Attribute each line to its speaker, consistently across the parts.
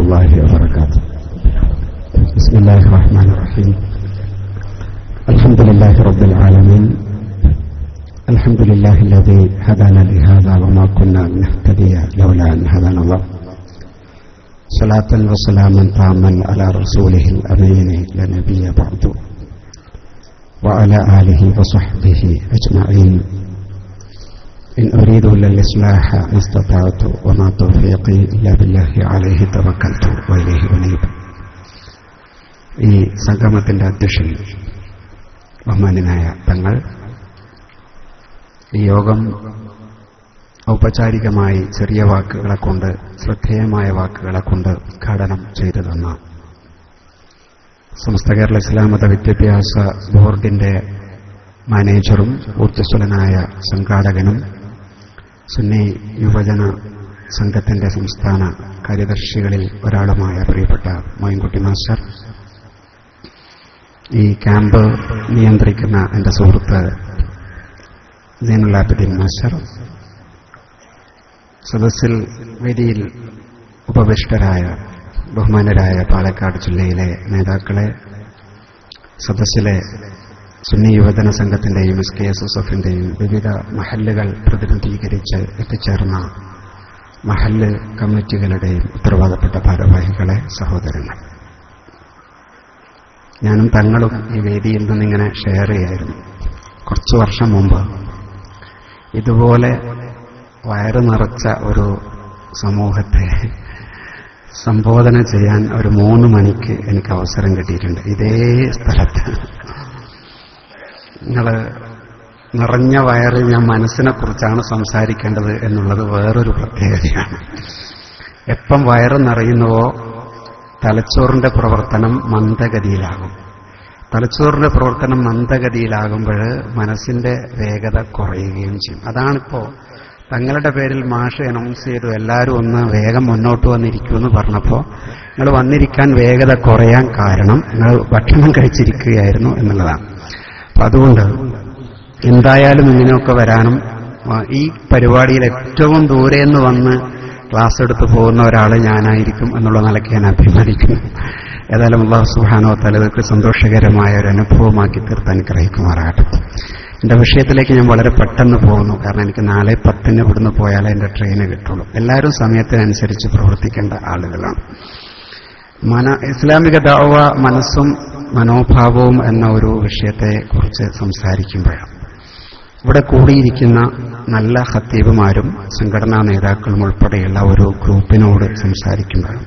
Speaker 1: الله وبركاته بسم الله الرحمن الرحيم الحمد لله رب العالمين الحمد لله الذي هدانا لهذا وما كنا لنهتدي لولا أن هدانا الله صلاة وسلاما تاما على رسوله الأمين لا نبي بعد وعلى آله وصحبه أجمعين إن أريد إلا الإصلاح ما استطعت وما توفيقي إلا بالله عليه توكلت وإليه أنيب ഈ സംഗമത്തിന്റെ അധ്യക്ഷൻ ബഹുമാനായ തങ്ങൾ ഈ യോഗം ഔപചാരികമായി ചെറിയ വാക്കുകളെ കൊണ്ട് ശ്രദ്ധേയമായ വാക്കുകളെ കൊണ്ട് ഉദ്ഘാടനം ചെയ്തു തന്ന സമസ്ത കേരള ഇസ്ലാമത വിദ്യാഭ്യാസ ബോർഡിന്റെ മാനേജറും ഊർജ്ജസ്വലനായ സംഘാടകനും സുന്നി യുവജന സംഘത്തിന്റെ സംസ്ഥാന കാര്യദർശികളിൽ ഒരാളുമായ പ്രിയപ്പെട്ട മൊയിൻകുട്ടി മാസ്റ്റർ ഈ ക്യാമ്പ് നിയന്ത്രിക്കുന്ന എന്റെ സുഹൃത്ത് സീനുലാബിദ്ദീൻ മാസ്റ്റർ സദസ്സിൽ വേദിയിൽ ഉപവിഷ്ടരായ ബഹുമാനരായ പാലക്കാട് ജില്ലയിലെ നേതാക്കളെ സദസ്സിലെ സുന്നി യുവജന സംഘത്തിന്റെയും എസ് കെ എസ് എസ് എഫിന്റെയും വിവിധ മഹല്ലുകൾ പ്രതിനിധീകരിച്ച് എത്തിച്ചേർന്ന മഹല്ല് കമ്മിറ്റികളുടെയും ഉത്തരവാദപ്പെട്ട ഭാരവാഹികളെ സഹോദരങ്ങൾ ഞാനും തങ്ങളും ഈ വേദിയിൽ നിന്നിങ്ങനെ ഷെയർ ചെയ്യായിരുന്നു കുറച്ചു വർഷം മുമ്പ് ഇതുപോലെ വയറ് നിറച്ച ഒരു സമൂഹത്തെ സംബോധന ചെയ്യാൻ ഒരു മൂന്ന് മണിക്ക് എനിക്ക് അവസരം കിട്ടിയിട്ടുണ്ട് ഇതേ സ്ഥലത്ത് നിങ്ങൾ നിറഞ്ഞ വയറ് ഞാൻ മനസ്സിനെ കുറിച്ചാണ് സംസാരിക്കേണ്ടത് എന്നുള്ളത് വേറൊരു പ്രത്യേകതയാണ് എപ്പം വയറ് നിറയുന്നുവോ തലച്ചോറിന്റെ പ്രവർത്തനം മന്ദഗതിയിലാകും തലച്ചോറിന്റെ പ്രവർത്തനം മന്ദഗതിയിലാകുമ്പോൾ മനസ്സിന്റെ വേഗത കുറയുകയും ചെയ്യും അതാണിപ്പോ തങ്ങളുടെ പേരിൽ മാഷ് അനൗൺസ് ചെയ്തു എല്ലാവരും ഒന്ന് വേഗം മുന്നോട്ട് വന്നിരിക്കുമെന്ന് പറഞ്ഞപ്പോൾ നിങ്ങൾ വന്നിരിക്കാൻ വേഗത കുറയാൻ കാരണം നിങ്ങൾ ഭക്ഷണം കഴിച്ചിരിക്കുകയായിരുന്നു എന്നുള്ളതാണ് അപ്പൊ അതുകൊണ്ട് എന്തായാലും ഇങ്ങനെയൊക്കെ വരാനും ഈ പരിപാടിയിൽ ഏറ്റവും ദൂരെ നിന്ന് വന്ന് ക്ലാസ് എടുത്ത് പോകുന്ന ഒരാൾ ഞാനായിരിക്കും എന്നുള്ള നിലയ്ക്ക് ഞാൻ അഭിമാനിക്കുന്നു ഏതായാലും അള്ളാഹു സുഹാനോ തലവർക്ക് സന്തോഷകരമായ ഒരു അനുഭവമാക്കി തീർത്ത് അനുഗ്രഹിക്കുമാറാകട്ടെ എന്റെ വിഷയത്തിലേക്ക് ഞാൻ വളരെ പെട്ടെന്ന് പോകുന്നു കാരണം എനിക്ക് നാളെ പത്തിന് ഇവിടുന്ന് പോയാലേ എന്റെ ട്രെയിന് കിട്ടുള്ളൂ എല്ലാവരും സമയത്തിനനുസരിച്ച് പ്രവർത്തിക്കേണ്ട ആളുകളാണ് മന ഇസ്ലാമിക ദാവ മനസ്സും മനോഭാവവും എന്ന ഒരു വിഷയത്തെ കുറിച്ച് സംസാരിക്കുമ്പോഴാണ് ഇവിടെ കൂടിയിരിക്കുന്ന നല്ല ഹത്തീബുമാരും സംഘടനാ നേതാക്കളും ഉൾപ്പെടെയുള്ള ഒരു ഗ്രൂപ്പിനോട് സംസാരിക്കുമ്പോഴും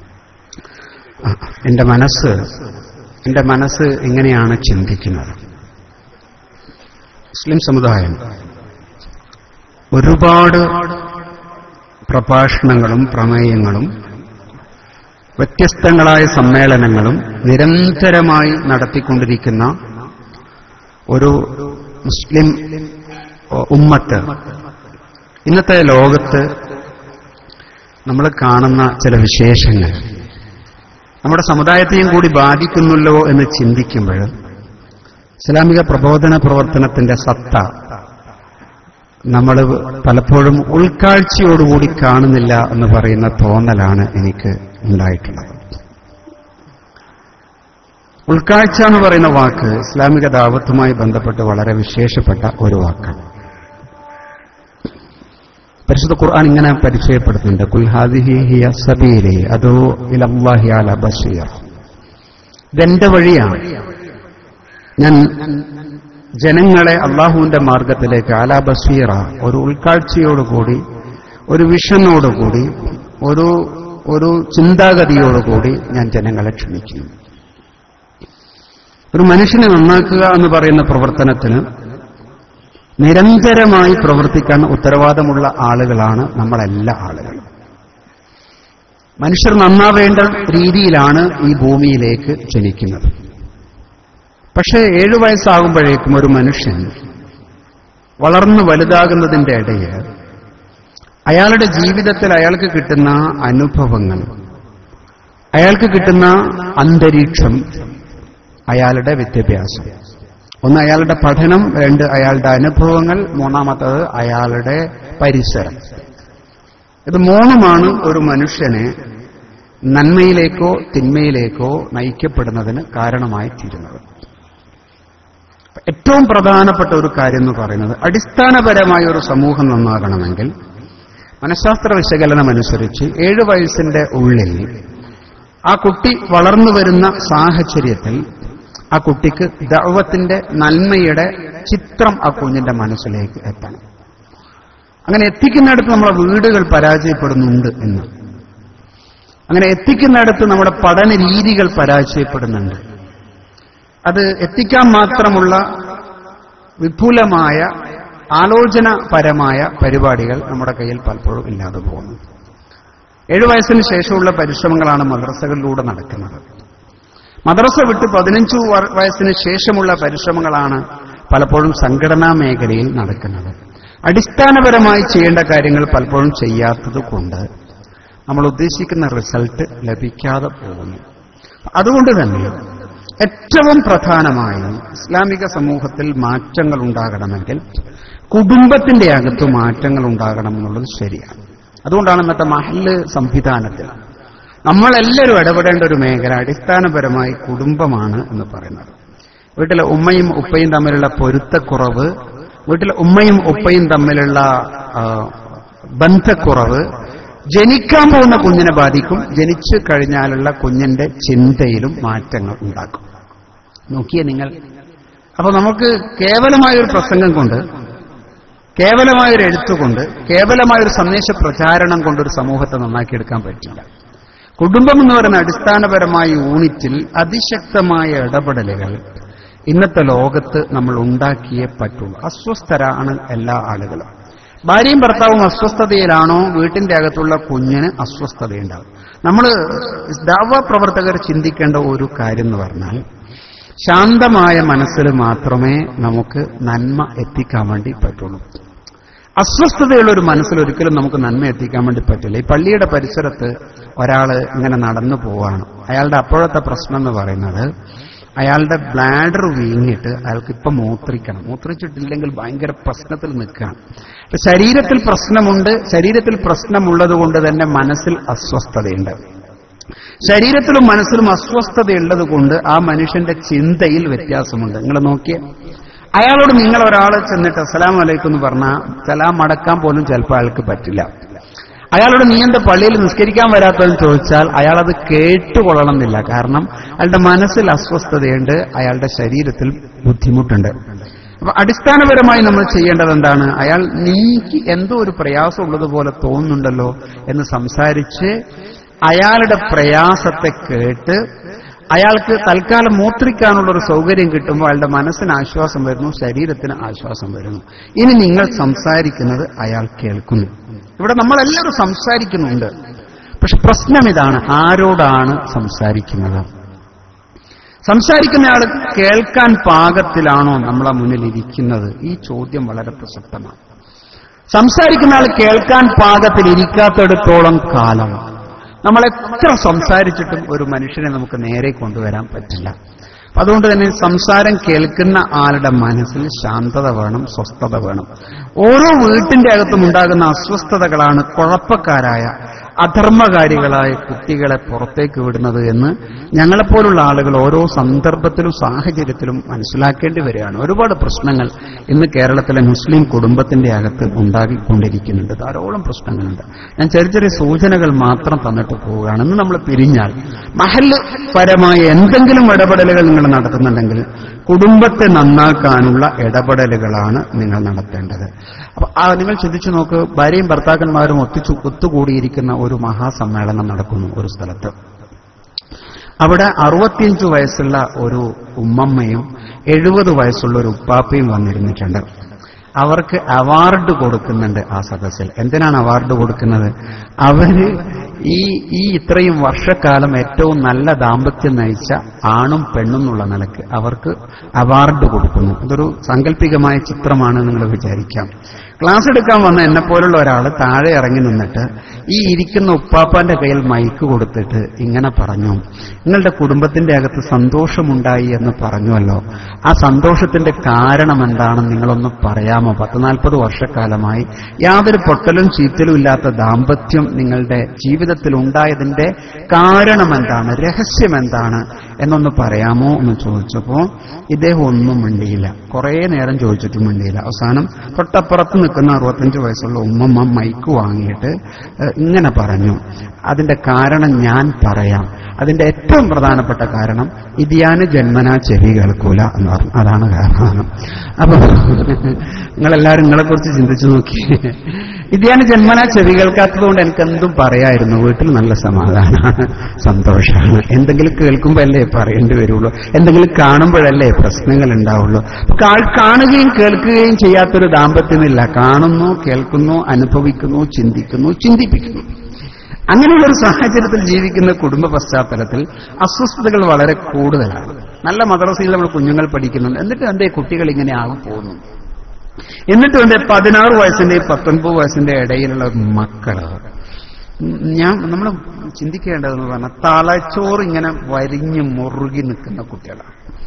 Speaker 1: എന്റെ മനസ്സ് എന്റെ മനസ്സ് എങ്ങനെയാണ് ചിന്തിക്കുന്നത് മുസ്ലിം സമുദായം ഒരുപാട് പ്രഭാഷണങ്ങളും പ്രമേയങ്ങളും വ്യത്യസ്തങ്ങളായ സമ്മേളനങ്ങളും നിരന്തരമായി നടത്തിക്കൊണ്ടിരിക്കുന്ന ഒരു മുസ്ലിം ഉമ്മത്ത് ഇന്നത്തെ ലോകത്ത് നമ്മൾ കാണുന്ന ചില വിശേഷങ്ങൾ നമ്മുടെ സമുദായത്തെയും കൂടി ബാധിക്കുന്നുള്ളോ എന്ന് ചിന്തിക്കുമ്പോൾ ഇസ്ലാമിക പ്രബോധന പ്രവർത്തനത്തിന്റെ സത്ത നമ്മൾ പലപ്പോഴും ഉൾക്കാഴ്ചയോടുകൂടി കാണുന്നില്ല എന്ന് പറയുന്ന തോന്നലാണ് എനിക്ക് ഉണ്ടായിട്ടുള്ളത് ഉൾക്കാഴ്ച എന്ന് പറയുന്ന വാക്ക് ഇസ്ലാമിക ദാവത്തുമായി ബന്ധപ്പെട്ട് വളരെ വിശേഷപ്പെട്ട ഒരു വാക്കാണ് പരിശുദ്ധ ഖുർആൻ ഇങ്ങനെ പരിചയപ്പെടുത്തുന്നുണ്ട് കുൽഹാദിഹിയ സബീലി അതോ ഇലല്ലാഹി അല ബഷീർ ഇതെന്റെ വഴിയാണ് ഞാൻ ജനങ്ങളെ അള്ളാഹുവിന്റെ മാർഗത്തിലേക്ക് അല ബഷീറ ഒരു ഉൾക്കാഴ്ചയോടുകൂടി ഒരു വിഷനോടുകൂടി ഒരു ഒരു ചിന്താഗതിയോടുകൂടി ഞാൻ ജനങ്ങളെ ക്ഷണിക്കുന്നു ഒരു മനുഷ്യനെ നന്നാക്കുക എന്ന് പറയുന്ന പ്രവർത്തനത്തിന് നിരന്തരമായി പ്രവർത്തിക്കാൻ ഉത്തരവാദമുള്ള ആളുകളാണ് നമ്മളെല്ലാ ആളുകളും മനുഷ്യർ നന്നാവേണ്ട രീതിയിലാണ് ഈ ഭൂമിയിലേക്ക് ജനിക്കുന്നത് പക്ഷേ ഏഴു വയസ്സാകുമ്പോഴേക്കും ഒരു മനുഷ്യൻ വളർന്നു വലുതാകുന്നതിന്റെ ഇടയിൽ അയാളുടെ ജീവിതത്തിൽ അയാൾക്ക് കിട്ടുന്ന അനുഭവങ്ങൾ അയാൾക്ക് കിട്ടുന്ന അന്തരീക്ഷം അയാളുടെ വിദ്യാഭ്യാസം ഒന്ന് അയാളുടെ പഠനം രണ്ട് അയാളുടെ അനുഭവങ്ങൾ മൂന്നാമത്തത് അയാളുടെ പരിസരം ഇത് മൂന്നുമാണ് ഒരു മനുഷ്യനെ നന്മയിലേക്കോ തിന്മയിലേക്കോ നയിക്കപ്പെടുന്നതിന് കാരണമായി തീരുന്നത് ഏറ്റവും പ്രധാനപ്പെട്ട ഒരു കാര്യം എന്ന് പറയുന്നത് അടിസ്ഥാനപരമായ ഒരു സമൂഹം നന്നാകണമെങ്കിൽ മനഃശാസ്ത്ര വിശകലനം അനുസരിച്ച് ഏഴ് വയസ്സിന്റെ ഉള്ളിൽ ആ കുട്ടി വളർന്നു വരുന്ന സാഹചര്യത്തിൽ ആ കുട്ടിക്ക് ദൗവത്തിന്റെ നന്മയുടെ ചിത്രം ആ കുഞ്ഞിന്റെ മനസ്സിലേക്ക് എത്തണം അങ്ങനെ എത്തിക്കുന്നിടത്ത് നമ്മളെ വീടുകൾ പരാജയപ്പെടുന്നുണ്ട് എന്ന് അങ്ങനെ എത്തിക്കുന്നിടത്ത് നമ്മുടെ പഠന രീതികൾ പരാജയപ്പെടുന്നുണ്ട് അത് എത്തിക്കാൻ മാത്രമുള്ള വിപുലമായ ആലോചനപരമായ പരിപാടികൾ നമ്മുടെ കയ്യിൽ പലപ്പോഴും ഇല്ലാതെ പോകുന്നു ഏഴു വയസ്സിന് ശേഷമുള്ള പരിശ്രമങ്ങളാണ് മദ്രസകളിലൂടെ നടക്കുന്നത് മദ്രസ വിട്ട് പതിനഞ്ചു വ- വയസ്സിന് ശേഷമുള്ള പരിശ്രമങ്ങളാണ് പലപ്പോഴും സംഘടനാ മേഖലയിൽ നടക്കുന്നത് അടിസ്ഥാനപരമായി ചെയ്യേണ്ട കാര്യങ്ങൾ പലപ്പോഴും ചെയ്യാത്തത് കൊണ്ട് നമ്മൾ ഉദ്ദേശിക്കുന്ന റിസൾട്ട് ലഭിക്കാതെ പോകുന്നു അതുകൊണ്ട് തന്നെ ഏറ്റവും പ്രധാനമായി ഇസ്ലാമിക സമൂഹത്തിൽ മാറ്റങ്ങൾ ഉണ്ടാകണമെങ്കിൽ കുടുംബത്തിന്റെ അകത്ത് മാറ്റങ്ങൾ ഉണ്ടാകണം എന്നുള്ളത് ശരിയാണ് അതുകൊണ്ടാണ് ഇന്നത്തെ മഹല് സംവിധാനത്തിൽ നമ്മളെല്ലാവരും ഇടപെടേണ്ട ഒരു മേഖല അടിസ്ഥാനപരമായി കുടുംബമാണ് എന്ന് പറയുന്നത് വീട്ടിലെ ഉമ്മയും ഉപ്പയും തമ്മിലുള്ള പൊരുത്തക്കുറവ് വീട്ടിലെ ഉമ്മയും ഉപ്പയും തമ്മിലുള്ള ആ, ബന്ധക്കുറവ് ജനിക്കാൻ പോകുന്ന കുഞ്ഞിനെ ബാധിക്കും ജനിച്ചു കഴിഞ്ഞാലുള്ള കുഞ്ഞിന്റെ ചിന്തയിലും മാറ്റങ്ങൾ ഉണ്ടാക്കും നോക്കിയേ നിങ്ങൾ അപ്പൊ നമുക്ക് കേവലമായൊരു പ്രസംഗം കൊണ്ട് കേവലമായൊരു എഴുത്തുകൊണ്ട് കേവലമായൊരു സന്ദേശ പ്രചാരണം കൊണ്ട് ഒരു സമൂഹത്തെ നന്നാക്കിയെടുക്കാൻ പറ്റില്ല കുടുംബം എന്ന് പറയുന്ന അടിസ്ഥാനപരമായ യൂണിറ്റിൽ അതിശക്തമായ ഇടപെടലുകൾ ഇന്നത്തെ ലോകത്ത് നമ്മൾ ഉണ്ടാക്കിയേ പറ്റുള്ളൂ അസ്വസ്ഥരാണ് എല്ലാ ആളുകളും ഭാര്യയും ഭർത്താവും അസ്വസ്ഥതയിലാണോ വീട്ടിന്റെ അകത്തുള്ള കുഞ്ഞിന് അസ്വസ്ഥതയുണ്ടാവും നമ്മൾ ദാവ പ്രവർത്തകർ ചിന്തിക്കേണ്ട ഒരു കാര്യം എന്ന് പറഞ്ഞാൽ ശാന്തമായ മനസ്സിൽ മാത്രമേ നമുക്ക് നന്മ എത്തിക്കാൻ വേണ്ടി പറ്റുള്ളൂ അസ്വസ്ഥതയുള്ള ഒരു മനസ്സിൽ ഒരിക്കലും നമുക്ക് നന്മ എത്തിക്കാൻ വേണ്ടി പറ്റില്ല ഈ പള്ളിയുടെ പരിസരത്ത് ഒരാള് ഇങ്ങനെ നടന്നു പോവാണ് അയാളുടെ അപ്പോഴത്തെ പ്രശ്നം എന്ന് പറയുന്നത് അയാളുടെ ബ്ലാഡർ വീങ്ങിയിട്ട് അയാൾക്ക് ഇപ്പൊ മൂത്രിക്കണം മൂത്രിച്ചിട്ടില്ലെങ്കിൽ ഭയങ്കര പ്രശ്നത്തിൽ നിൽക്കുകയാണ് ഇപ്പൊ ശരീരത്തിൽ പ്രശ്നമുണ്ട് ശരീരത്തിൽ പ്രശ്നമുള്ളത് കൊണ്ട് തന്നെ മനസ്സിൽ അസ്വസ്ഥതയുണ്ട് ശരീരത്തിലും മനസ്സിലും അസ്വസ്ഥതയുള്ളത് കൊണ്ട് ആ മനുഷ്യന്റെ ചിന്തയിൽ വ്യത്യാസമുണ്ട് നിങ്ങൾ നോക്കിയേ അയാളോട് നിങ്ങൾ ഒരാൾ ചെന്നിട്ട് അസ്സലാം വലൈക്കും എന്ന് പറഞ്ഞാൽ സലാം മടക്കാൻ പോലും ചിലപ്പോൾ അയാൾക്ക് പറ്റില്ല അയാളോട് നീ എന്താ പള്ളിയിൽ നിസ്കരിക്കാൻ വരാത്തതെന്ന് ചോദിച്ചാൽ അയാൾ അത് കേട്ടുകൊള്ളണമെന്നില്ല കാരണം അയാളുടെ മനസ്സിൽ അസ്വസ്ഥതയുണ്ട് അയാളുടെ ശരീരത്തിൽ ബുദ്ധിമുട്ടുണ്ട് അപ്പൊ അടിസ്ഥാനപരമായി നമ്മൾ ചെയ്യേണ്ടത് എന്താണ് അയാൾ നീക്ക് എന്തോ ഒരു പ്രയാസം ഉള്ളതുപോലെ തോന്നുന്നുണ്ടല്ലോ എന്ന് സംസാരിച്ച് അയാളുടെ പ്രയാസത്തെ കേട്ട് അയാൾക്ക് തൽക്കാലം മൂത്രിക്കാനുള്ള ഒരു സൗകര്യം കിട്ടുമ്പോൾ അയാളുടെ മനസ്സിന് ആശ്വാസം വരുന്നു ശരീരത്തിന് ആശ്വാസം വരുന്നു ഇനി നിങ്ങൾ സംസാരിക്കുന്നത് അയാൾ കേൾക്കുന്നു ഇവിടെ നമ്മളെല്ലാവരും സംസാരിക്കുന്നുണ്ട് പക്ഷെ പ്രശ്നം ഇതാണ് ആരോടാണ് സംസാരിക്കുന്നത് സംസാരിക്കുന്നയാൾ കേൾക്കാൻ പാകത്തിലാണോ നമ്മളെ മുന്നിൽ ഇരിക്കുന്നത് ഈ ചോദ്യം വളരെ പ്രസക്തമാണ് സംസാരിക്കുന്ന ആൾ കേൾക്കാൻ പാകത്തിൽ ഇരിക്കാത്തിടത്തോളം കാലം നമ്മൾ എത്ര സംസാരിച്ചിട്ടും ഒരു മനുഷ്യനെ നമുക്ക് നേരെ കൊണ്ടുവരാൻ പറ്റില്ല അപ്പൊ അതുകൊണ്ട് തന്നെ സംസാരം കേൾക്കുന്ന ആളുടെ മനസ്സിൽ ശാന്തത വേണം സ്വസ്ഥത വേണം ഓരോ വീട്ടിന്റെ അകത്തും ഉണ്ടാകുന്ന അസ്വസ്ഥതകളാണ് കുഴപ്പക്കാരായ അധർമ്മകാരികളായ കുട്ടികളെ പുറത്തേക്ക് വിടുന്നത് എന്ന് ഞങ്ങളെപ്പോലുള്ള ആളുകൾ ഓരോ സന്ദർഭത്തിലും സാഹചര്യത്തിലും മനസ്സിലാക്കേണ്ടി വരികയാണ് ഒരുപാട് പ്രശ്നങ്ങൾ ഇന്ന് കേരളത്തിലെ മുസ്ലിം കുടുംബത്തിന്റെ അകത്ത് ഉണ്ടാകിക്കൊണ്ടിരിക്കുന്നുണ്ട് ധാരാളം പ്രശ്നങ്ങളുണ്ട് ഞാൻ ചെറിയ ചെറിയ സൂചനകൾ മാത്രം തന്നിട്ട് പോവുകയാണ് ഇന്ന് നമ്മൾ പിരിഞ്ഞാൽ മഹല് പരമായ എന്തെങ്കിലും ഇടപെടലുകൾ നിങ്ങൾ നടത്തുന്നുണ്ടെങ്കിൽ കുടുംബത്തെ നന്നാക്കാനുള്ള ഇടപെടലുകളാണ് നിങ്ങൾ നടത്തേണ്ടത് അപ്പൊ ആ നിങ്ങൾ ചിന്തിച്ചു നോക്ക് ഭാര്യയും ഭർത്താക്കന്മാരും ഒത്തിച്ചു ഒത്തുകൂടിയിരിക്കുന്ന ഒരു മഹാസമ്മേളനം നടക്കുന്നു ഒരു സ്ഥലത്ത് അവിടെ അറുപത്തിയഞ്ചു വയസ്സുള്ള ഒരു ഉമ്മമ്മയും എഴുപത് വയസ്സുള്ള ഒരു ഉപ്പാപ്പയും വന്നിരുന്നിട്ടുണ്ട് അവർക്ക് അവാർഡ് കൊടുക്കുന്നുണ്ട് ആ സദസ്സിൽ എന്തിനാണ് അവാർഡ് കൊടുക്കുന്നത് അവര് ഈ ഈ ഇത്രയും വർഷക്കാലം ഏറ്റവും നല്ല ദാമ്പത്യം നയിച്ച ആണും പെണ്ണും എന്നുള്ള നിലക്ക് അവർക്ക് അവാർഡ് കൊടുക്കുന്നു ഇതൊരു സാങ്കല്പികമായ ചിത്രമാണ് നിങ്ങൾ വിചാരിക്കാം ക്ലാസ് എടുക്കാൻ വന്ന എന്നെ പോലുള്ള ഒരാൾ താഴെ ഇറങ്ങി നിന്നിട്ട് ഈ ഇരിക്കുന്ന ഉപ്പാപ്പാന്റെ കയ്യിൽ മൈക്ക് കൊടുത്തിട്ട് ഇങ്ങനെ പറഞ്ഞു നിങ്ങളുടെ കുടുംബത്തിന്റെ അകത്ത് സന്തോഷമുണ്ടായി എന്ന് പറഞ്ഞുവല്ലോ ആ സന്തോഷത്തിന്റെ കാരണം എന്താണെന്ന് നിങ്ങളൊന്ന് പറയാമോ പത്ത് നാൽപ്പത് വർഷക്കാലമായി യാതൊരു പൊട്ടലും ചീറ്റലും ഇല്ലാത്ത ദാമ്പത്യം നിങ്ങളുടെ ജീവിതത്തിൽ ഉണ്ടായതിന്റെ കാരണം എന്താണ് രഹസ്യം എന്താണ് എന്നൊന്ന് പറയാമോ എന്ന് ചോദിച്ചപ്പോ ഇദ്ദേഹം ഒന്നും മിണ്ടിയില്ല കുറേ നേരം ചോദിച്ചിട്ടും മിണ്ടിയില്ല അവസാനം തൊട്ടപ്പുറത്ത് നിൽക്കുന്ന അറുപത്തഞ്ച് വയസ്സുള്ള ഉമ്മമ്മ മൈക്ക് വാങ്ങിയിട്ട് ഏഹ്, ഇങ്ങനെ പറഞ്ഞു അതിന്റെ കാരണം ഞാൻ പറയാം അതിന്റെ ഏറ്റവും പ്രധാനപ്പെട്ട കാരണം ഇതിയാന് ജന്മനാ ചെവി കേൾക്കൂല എന്ന് പറഞ്ഞു അതാണ് കാരണം അപ്പൊ നിങ്ങളെല്ലാവരും നിങ്ങളെ കുറിച്ച് ചിന്തിച്ചു നോക്കി ഇതിയാന് ജന്മനാ ചെവി കേൾക്കാത്തത് കൊണ്ട് എനിക്ക് എന്തും പറയായിരുന്നു വീട്ടിൽ നല്ല സമാധാനമാണ് സന്തോഷമാണ് എന്തെങ്കിലും കേൾക്കുമ്പോൾ അല്ലേ പറയേണ്ടി വരുള്ളൂ എന്തെങ്കിലും കാണുമ്പോഴല്ലേ പ്രശ്നങ്ങൾ ഉണ്ടാവുള്ളൂ അപ്പൊ കാ- കാണുകയും കേൾക്കുകയും ചെയ്യാത്തൊരു ദാമ്പത്യമില്ല കാണുന്നു കേൾക്കുന്നു അനുഭവിക്കുന്നു ചിന്തിക്കുന്നു ചിന്തിപ്പിക്കുന്നു അങ്ങനെയുള്ള ഒരു സാഹചര്യത്തിൽ ജീവിക്കുന്ന കുടുംബ പശ്ചാത്തലത്തിൽ അസ്വസ്ഥതകൾ വളരെ കൂടുതലാണ് നല്ല മദ്രസയിൽ നമ്മൾ കുഞ്ഞുങ്ങൾ പഠിക്കുന്നുണ്ട് എന്നിട്ട് എന്തേ കുട്ടികൾ ഇങ്ങനെ ആകും പോകുന്നു എന്നിട്ട് എന്റെ പതിനാറ് വയസ്സിന്റെ പത്തൊൻപത് വയസ്സിന്റെ ഇടയിലുള്ള മക്കള് ഞാൻ നമ്മൾ ചിന്തിക്കേണ്ടതെന്ന് പറഞ്ഞാൽ തലച്ചോറ് ഇങ്ങനെ വരിഞ്ഞ് മുറുകി നിൽക്കുന്ന കുട്ടികളാണ്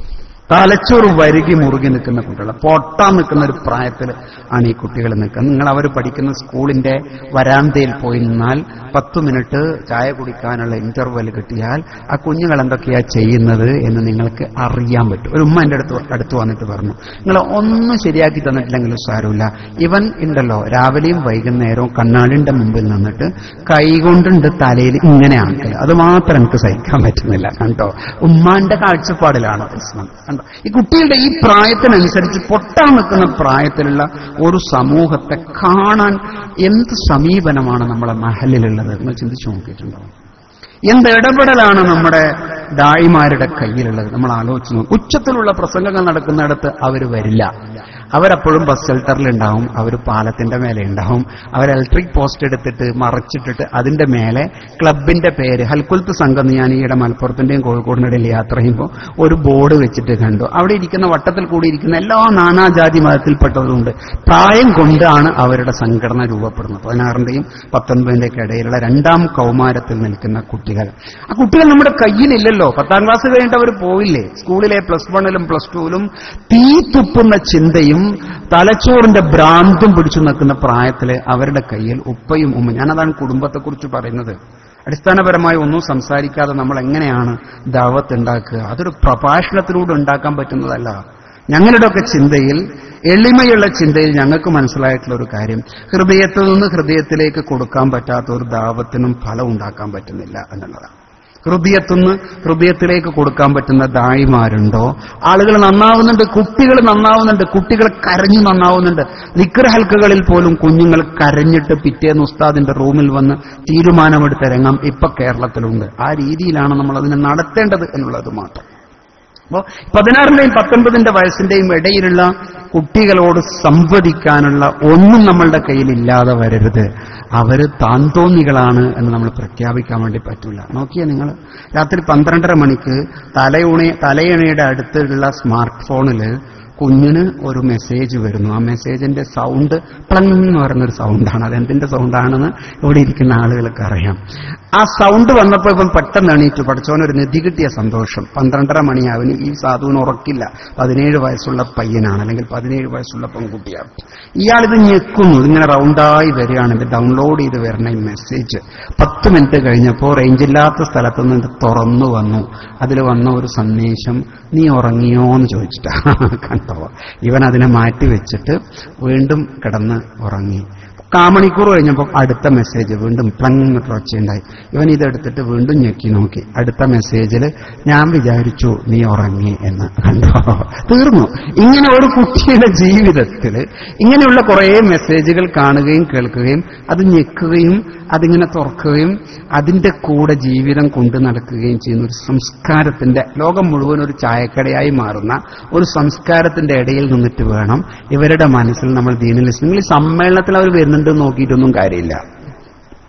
Speaker 1: തലച്ചോറ് വരികി മുറുകി നിൽക്കുന്ന കുട്ടികൾ പൊട്ടാൻ നിൽക്കുന്ന ഒരു പ്രായത്തിൽ ആണ് ഈ കുട്ടികൾ നിൽക്കുന്നത് നിങ്ങൾ അവർ പഠിക്കുന്ന സ്കൂളിന്റെ വരാന്തയിൽ പോയി നിന്നാൽ പത്ത് മിനിറ്റ് ചായ കുടിക്കാനുള്ള ഇന്റർവെൽ കിട്ടിയാൽ ആ കുഞ്ഞുങ്ങൾ എന്തൊക്കെയാ ചെയ്യുന്നത് എന്ന് നിങ്ങൾക്ക് അറിയാൻ പറ്റും ഒരു ഉമ്മ എൻ്റെ അടുത്ത് അടുത്ത് വന്നിട്ട് പറഞ്ഞു നിങ്ങൾ ഒന്നും ശരിയാക്കി തന്നിട്ടില്ലെങ്കിലും സാരമില്ല ഇവൻ ഉണ്ടല്ലോ രാവിലെയും വൈകുന്നേരവും കണ്ണാടിന്റെ മുമ്പിൽ നിന്നിട്ട് കൈകൊണ്ടുണ്ട് തലയിൽ ഇങ്ങനെ ആക്കൽ അത് മാത്രം എനിക്ക് സഹിക്കാൻ പറ്റുന്നില്ല കണ്ടോ ഉമ്മാന്റെ കാഴ്ചപ്പാടിലാണ് പ്രശ്നം കണ്ടോ ഈ കുട്ടികളുടെ ഈ പ്രായത്തിനനുസരിച്ച് പൊട്ടാൻ നിൽക്കുന്ന പ്രായത്തിലുള്ള ഒരു സമൂഹത്തെ കാണാൻ എന്ത് സമീപനമാണ് നമ്മളെ മഹലിലുള്ളത് നിങ്ങൾ ചിന്തിച്ചു നോക്കിയിട്ടുണ്ടോ എന്ത് ഇടപെടലാണ് നമ്മുടെ ദായിമാരുടെ കയ്യിലുള്ളത് നമ്മൾ ആലോചിച്ച് നോക്കും ഉച്ചത്തിലുള്ള പ്രസംഗങ്ങൾ നടക്കുന്നിടത്ത് അവർ വരില്ല അവരപ്പോഴും ബസ് ഷെൽട്ടറിൽ ഉണ്ടാവും അവർ പാലത്തിന്റെ മേലെ ഉണ്ടാവും അവർ ഇലക്ട്രിക് പോസ്റ്റ് എടുത്തിട്ട് മറച്ചിട്ടിട്ട് അതിന്റെ മേലെ ക്ലബിന്റെ പേര് ഹൽക്കുൽത്ത് സംഘം എന്ന് ഞാൻ ഈയിടെ മലപ്പുറത്തിന്റെയും കോഴിക്കോടിന്റെ ഇടയിൽ യാത്ര ചെയ്യുമ്പോൾ ഒരു ബോർഡ് വെച്ചിട്ട് കണ്ടു അവിടെ ഇരിക്കുന്ന വട്ടത്തിൽ കൂടി ഇരിക്കുന്ന എല്ലാ നാനാജാതി മതത്തിൽപ്പെട്ടവരുണ്ട് പ്രായം കൊണ്ടാണ് അവരുടെ സംഘടന രൂപപ്പെടുന്നത് പതിനാറിന്റെയും പത്തൊൻപതിന്റെ ഒക്കെ ഇടയിലുള്ള രണ്ടാം കൗമാരത്തിൽ നിൽക്കുന്ന കുട്ടികൾ ആ കുട്ടികൾ നമ്മുടെ കയ്യിലില്ലല്ലോ പത്താം ക്ലാസ് കഴിഞ്ഞിട്ട് അവർ പോയില്ലേ സ്കൂളിലെ പ്ലസ് വണ്ണിലും പ്ലസ് ടുവിലും തീ തുപ്പുന്ന ചിന്തയും തലച്ചോറിന്റെ ഭ്രാന്തും പിടിച്ചു നിൽക്കുന്ന പ്രായത്തില് അവരുടെ കയ്യിൽ ഉപ്പയും ഉമ്മ ഞാനതാണ് കുടുംബത്തെക്കുറിച്ച് പറയുന്നത് അടിസ്ഥാനപരമായി ഒന്നും സംസാരിക്കാതെ നമ്മൾ എങ്ങനെയാണ് ദാവത്ത് ഉണ്ടാക്കുക അതൊരു പ്രഭാഷണത്തിലൂടെ ഉണ്ടാക്കാൻ പറ്റുന്നതല്ല ഞങ്ങളുടെയൊക്കെ ചിന്തയിൽ എളിമയുള്ള ചിന്തയിൽ ഞങ്ങൾക്ക് മനസ്സിലായിട്ടുള്ള ഒരു കാര്യം ഹൃദയത്തിൽ നിന്ന് ഹൃദയത്തിലേക്ക് കൊടുക്കാൻ പറ്റാത്ത ഒരു ദാവത്തിനും ഫലം ഉണ്ടാക്കാൻ പറ്റുന്നില്ല എന്നുള്ളതാണ് ഹൃദയത്തുനിന്ന് ഹൃദയത്തിലേക്ക് കൊടുക്കാൻ പറ്റുന്ന ദായിമാരുണ്ടോ ആളുകൾ നന്നാവുന്നുണ്ട് കുട്ടികൾ നന്നാവുന്നുണ്ട് കുട്ടികൾ കരഞ്ഞു നന്നാവുന്നുണ്ട് ലിക്കർ ഹൽക്കകളിൽ പോലും കുഞ്ഞുങ്ങൾ കരഞ്ഞിട്ട് പിറ്റേന്ന് ഉസ്താദിന്റെ റൂമിൽ വന്ന് തീരുമാനമെടുത്ത രംഗം ഇപ്പൊ കേരളത്തിലുണ്ട് ആ രീതിയിലാണ് നമ്മൾ അതിനെ നടത്തേണ്ടത് എന്നുള്ളത് മാത്രം അപ്പോ പതിനാറിന്റെയും പത്തൊൻപതിന്റെ വയസ്സിന്റെയും ഇടയിലുള്ള കുട്ടികളോട് സംവദിക്കാനുള്ള ഒന്നും നമ്മളുടെ കയ്യിൽ ഇല്ലാതെ വരരുത് അവര് താന്തോന്നികളാണ് എന്ന് നമ്മൾ പ്രഖ്യാപിക്കാൻ വേണ്ടി പറ്റില്ല നോക്കിയേ നിങ്ങൾ രാത്രി പന്ത്രണ്ടര മണിക്ക് തലയൂണി തലയണയുടെ അടുത്തുള്ള സ്മാർട്ട് ഫോണില് കുഞ്ഞിന് ഒരു മെസ്സേജ് വരുന്നു ആ മെസ്സേജിന്റെ സൗണ്ട് പ്ലങ് എന്ന് പറയുന്ന ഒരു സൗണ്ടാണ് അത് എന്തിന്റെ സൗണ്ടാണെന്ന് ഇവിടെ ഇരിക്കുന്ന ആളുകൾക്ക് അറിയാം ആ സൗണ്ട് വന്നപ്പോൾ ഇവൻ പെട്ടെന്ന് എണീറ്റു പഠിച്ചവന് ഒരു നിധി കിട്ടിയ സന്തോഷം പന്ത്രണ്ടര മണിയാവിന് ഈ സാധുവിന് ഉറക്കില്ല പതിനേഴ് വയസ്സുള്ള പയ്യനാണ് അല്ലെങ്കിൽ പതിനേഴ് വയസ്സുള്ള പെൺകുട്ടിയാണ് ഇയാളിത് ഞെക്കുന്നു ഇതിങ്ങനെ റൗണ്ടായി വരികയാണ് ഇത് ഡൗൺലോഡ് ചെയ്ത് വരുന്ന ഈ മെസ്സേജ് പത്ത് മിനിറ്റ് കഴിഞ്ഞപ്പോൾ റേഞ്ചില്ലാത്ത സ്ഥലത്ത് നിന്ന് ഇത് തുറന്നു വന്നു അതിൽ വന്ന ഒരു സന്ദേശം നീ ഉറങ്ങിയോ എന്ന് ചോദിച്ചിട്ടാ കണ്ടോ ഇവൻ അതിനെ മാറ്റി വെച്ചിട്ട് വീണ്ടും കിടന്ന് ഉറങ്ങി കാമണിക്കൂർ കഴിഞ്ഞപ്പോൾ അടുത്ത മെസ്സേജ് വീണ്ടും പ്ലങ് ഒച്ചയുണ്ടായി ഇവൻ ഇതെടുത്തിട്ട് വീണ്ടും ഞെക്കി നോക്കി അടുത്ത മെസ്സേജിൽ ഞാൻ വിചാരിച്ചു നീ ഉറങ്ങി എന്ന് കണ്ടോ തീർന്നു ഇങ്ങനെ ഒരു കുട്ടിയുടെ ജീവിതത്തിൽ ഇങ്ങനെയുള്ള കുറേ മെസ്സേജുകൾ കാണുകയും കേൾക്കുകയും അത് ഞെക്കുകയും അതിങ്ങനെ തുറക്കുകയും അതിന്റെ കൂടെ ജീവിതം കൊണ്ടു നടക്കുകയും ചെയ്യുന്ന ഒരു സംസ്കാരത്തിന്റെ ലോകം മുഴുവൻ ഒരു ചായക്കടയായി മാറുന്ന ഒരു സംസ്കാരത്തിന്റെ ഇടയിൽ നിന്നിട്ട് വേണം ഇവരുടെ മനസ്സിൽ നമ്മൾ ദീനിൽ നിങ്ങൾ ഈ സമ്മേളനത്തിൽ അവർ വരുന്നുണ്ട് നോക്കിയിട്ടൊന്നും കാര്യമില്ല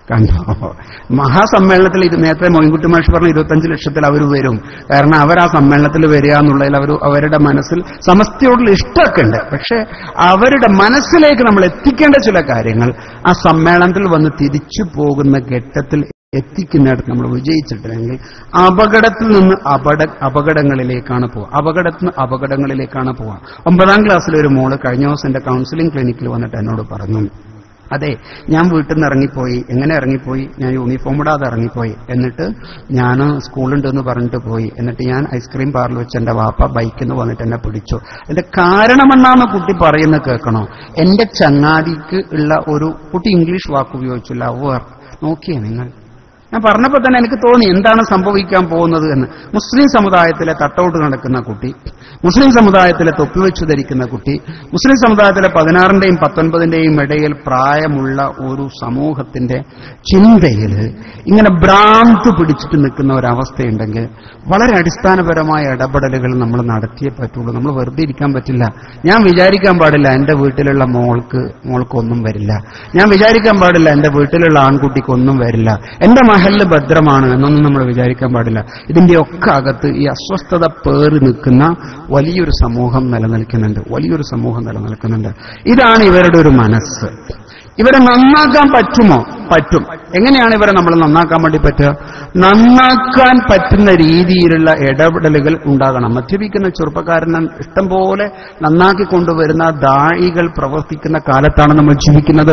Speaker 1: കണ്ടോ മഹാസമ്മേളനത്തിൽ ഇത് നേരത്തെ മോയിൻകുട്ടി മാഷ് പറഞ്ഞ ഇരുപത്തഞ്ച് ലക്ഷത്തിൽ അവർ വരും കാരണം അവർ ആ സമ്മേളനത്തിൽ വരിക എന്നുള്ളതിൽ അവർ അവരുടെ മനസ്സിൽ സമസ്തയോടുള്ള ഇഷ്ടമൊക്കെ ഉണ്ട് പക്ഷെ അവരുടെ മനസ്സിലേക്ക് നമ്മൾ എത്തിക്കേണ്ട ചില കാര്യങ്ങൾ ആ സമ്മേളനത്തിൽ വന്ന് തിരിച്ചു പോകുന്ന ഘട്ടത്തിൽ എത്തിക്കുന്നിടത്ത് നമ്മൾ വിജയിച്ചിട്ടില്ലെങ്കിൽ അപകടത്തിൽ നിന്ന് അപകട അപകടങ്ങളിലേക്കാണ് പോവുക അപകടത്തിൽ നിന്ന് അപകടങ്ങളിലേക്കാണ് പോവുക ഒമ്പതാം ക്ലാസ്സിലെ ഒരു മോള് കഴിഞ്ഞ ദിവസം എന്റെ കൗൺസിലിംഗ് ക്ലിനിക്കിൽ വന്നിട്ട് എന്നോട് പറഞ്ഞു അതെ ഞാൻ വീട്ടിൽ നിന്ന് ഇറങ്ങിപ്പോയി എങ്ങനെ ഇറങ്ങിപ്പോയി ഞാൻ യൂണിഫോം ഇടാതെ ഇറങ്ങിപ്പോയി എന്നിട്ട് ഞാൻ സ്കൂളുണ്ട് എന്ന് പറഞ്ഞിട്ട് പോയി എന്നിട്ട് ഞാൻ ഐസ്ക്രീം പാർലർ വെച്ച് എന്റെ വാപ്പ ബൈക്കിൽ നിന്ന് വന്നിട്ട് എന്നെ പിടിച്ചു അതിന്റെ കാരണമെന്നാണ് കുട്ടി പറയുന്നത് കേൾക്കണോ എന്റെ ചങ്ങാതിക്ക് ഉള്ള ഒരു കുട്ടി ഇംഗ്ലീഷ് വാക്ക് ഉപയോഗിച്ചു ലവർ നോക്കിയേ നിങ്ങൾ ഞാൻ പറഞ്ഞപ്പോൾ തന്നെ എനിക്ക് തോന്നി എന്താണ് സംഭവിക്കാൻ പോകുന്നത് എന്ന് മുസ്ലിം സമുദായത്തിലെ തട്ടൗട്ട് നടക്കുന്ന കുട്ടി മുസ്ലിം സമുദായത്തിലെ തൊപ്പിവെച്ചു ധരിക്കുന്ന കുട്ടി മുസ്ലിം സമുദായത്തിലെ പതിനാറിന്റെയും പത്തൊൻപതിന്റെയും ഇടയിൽ പ്രായമുള്ള ഒരു സമൂഹത്തിന്റെ ചിന്തയിൽ ഇങ്ങനെ ഭ്രാന്ത് പിടിച്ചിട്ട് നിൽക്കുന്ന ഒരവസ്ഥയുണ്ടെങ്കിൽ വളരെ അടിസ്ഥാനപരമായ ഇടപെടലുകൾ നമ്മൾ നടത്തിയേ പറ്റുള്ളൂ നമ്മൾ വെറുതെ ഇരിക്കാൻ പറ്റില്ല ഞാൻ വിചാരിക്കാൻ പാടില്ല എന്റെ വീട്ടിലുള്ള മോൾക്ക് മോൾക്കൊന്നും വരില്ല ഞാൻ വിചാരിക്കാൻ പാടില്ല എന്റെ വീട്ടിലുള്ള ആൺകുട്ടിക്ക് ഒന്നും വരില്ല എന്റെ മഹല് ഭദ്രമാണ് എന്നൊന്നും നമ്മൾ വിചാരിക്കാൻ പാടില്ല ഇതിന്റെ ഒക്കെ അകത്ത് ഈ അസ്വസ്ഥത പേറി നിൽക്കുന്ന വലിയൊരു സമൂഹം നിലനിൽക്കുന്നുണ്ട് വലിയൊരു സമൂഹം നിലനിൽക്കുന്നുണ്ട് ഇതാണ് ഇവരുടെ ഒരു മനസ്സ് ഇവരെ നന്നാക്കാൻ പറ്റുമോ പറ്റും എങ്ങനെയാണ് ഇവരെ നമ്മൾ നന്നാക്കാൻ വേണ്ടി പറ്റുക നന്നാക്കാൻ പറ്റുന്ന രീതിയിലുള്ള ഇടപെടലുകൾ ഉണ്ടാകണം മദ്യപിക്കുന്ന ചെറുപ്പക്കാരനെ ഇഷ്ടംപോലെ നന്നാക്കി കൊണ്ടുവരുന്ന ദാഴികൾ പ്രവർത്തിക്കുന്ന കാലത്താണ് നമ്മൾ ജീവിക്കുന്നത്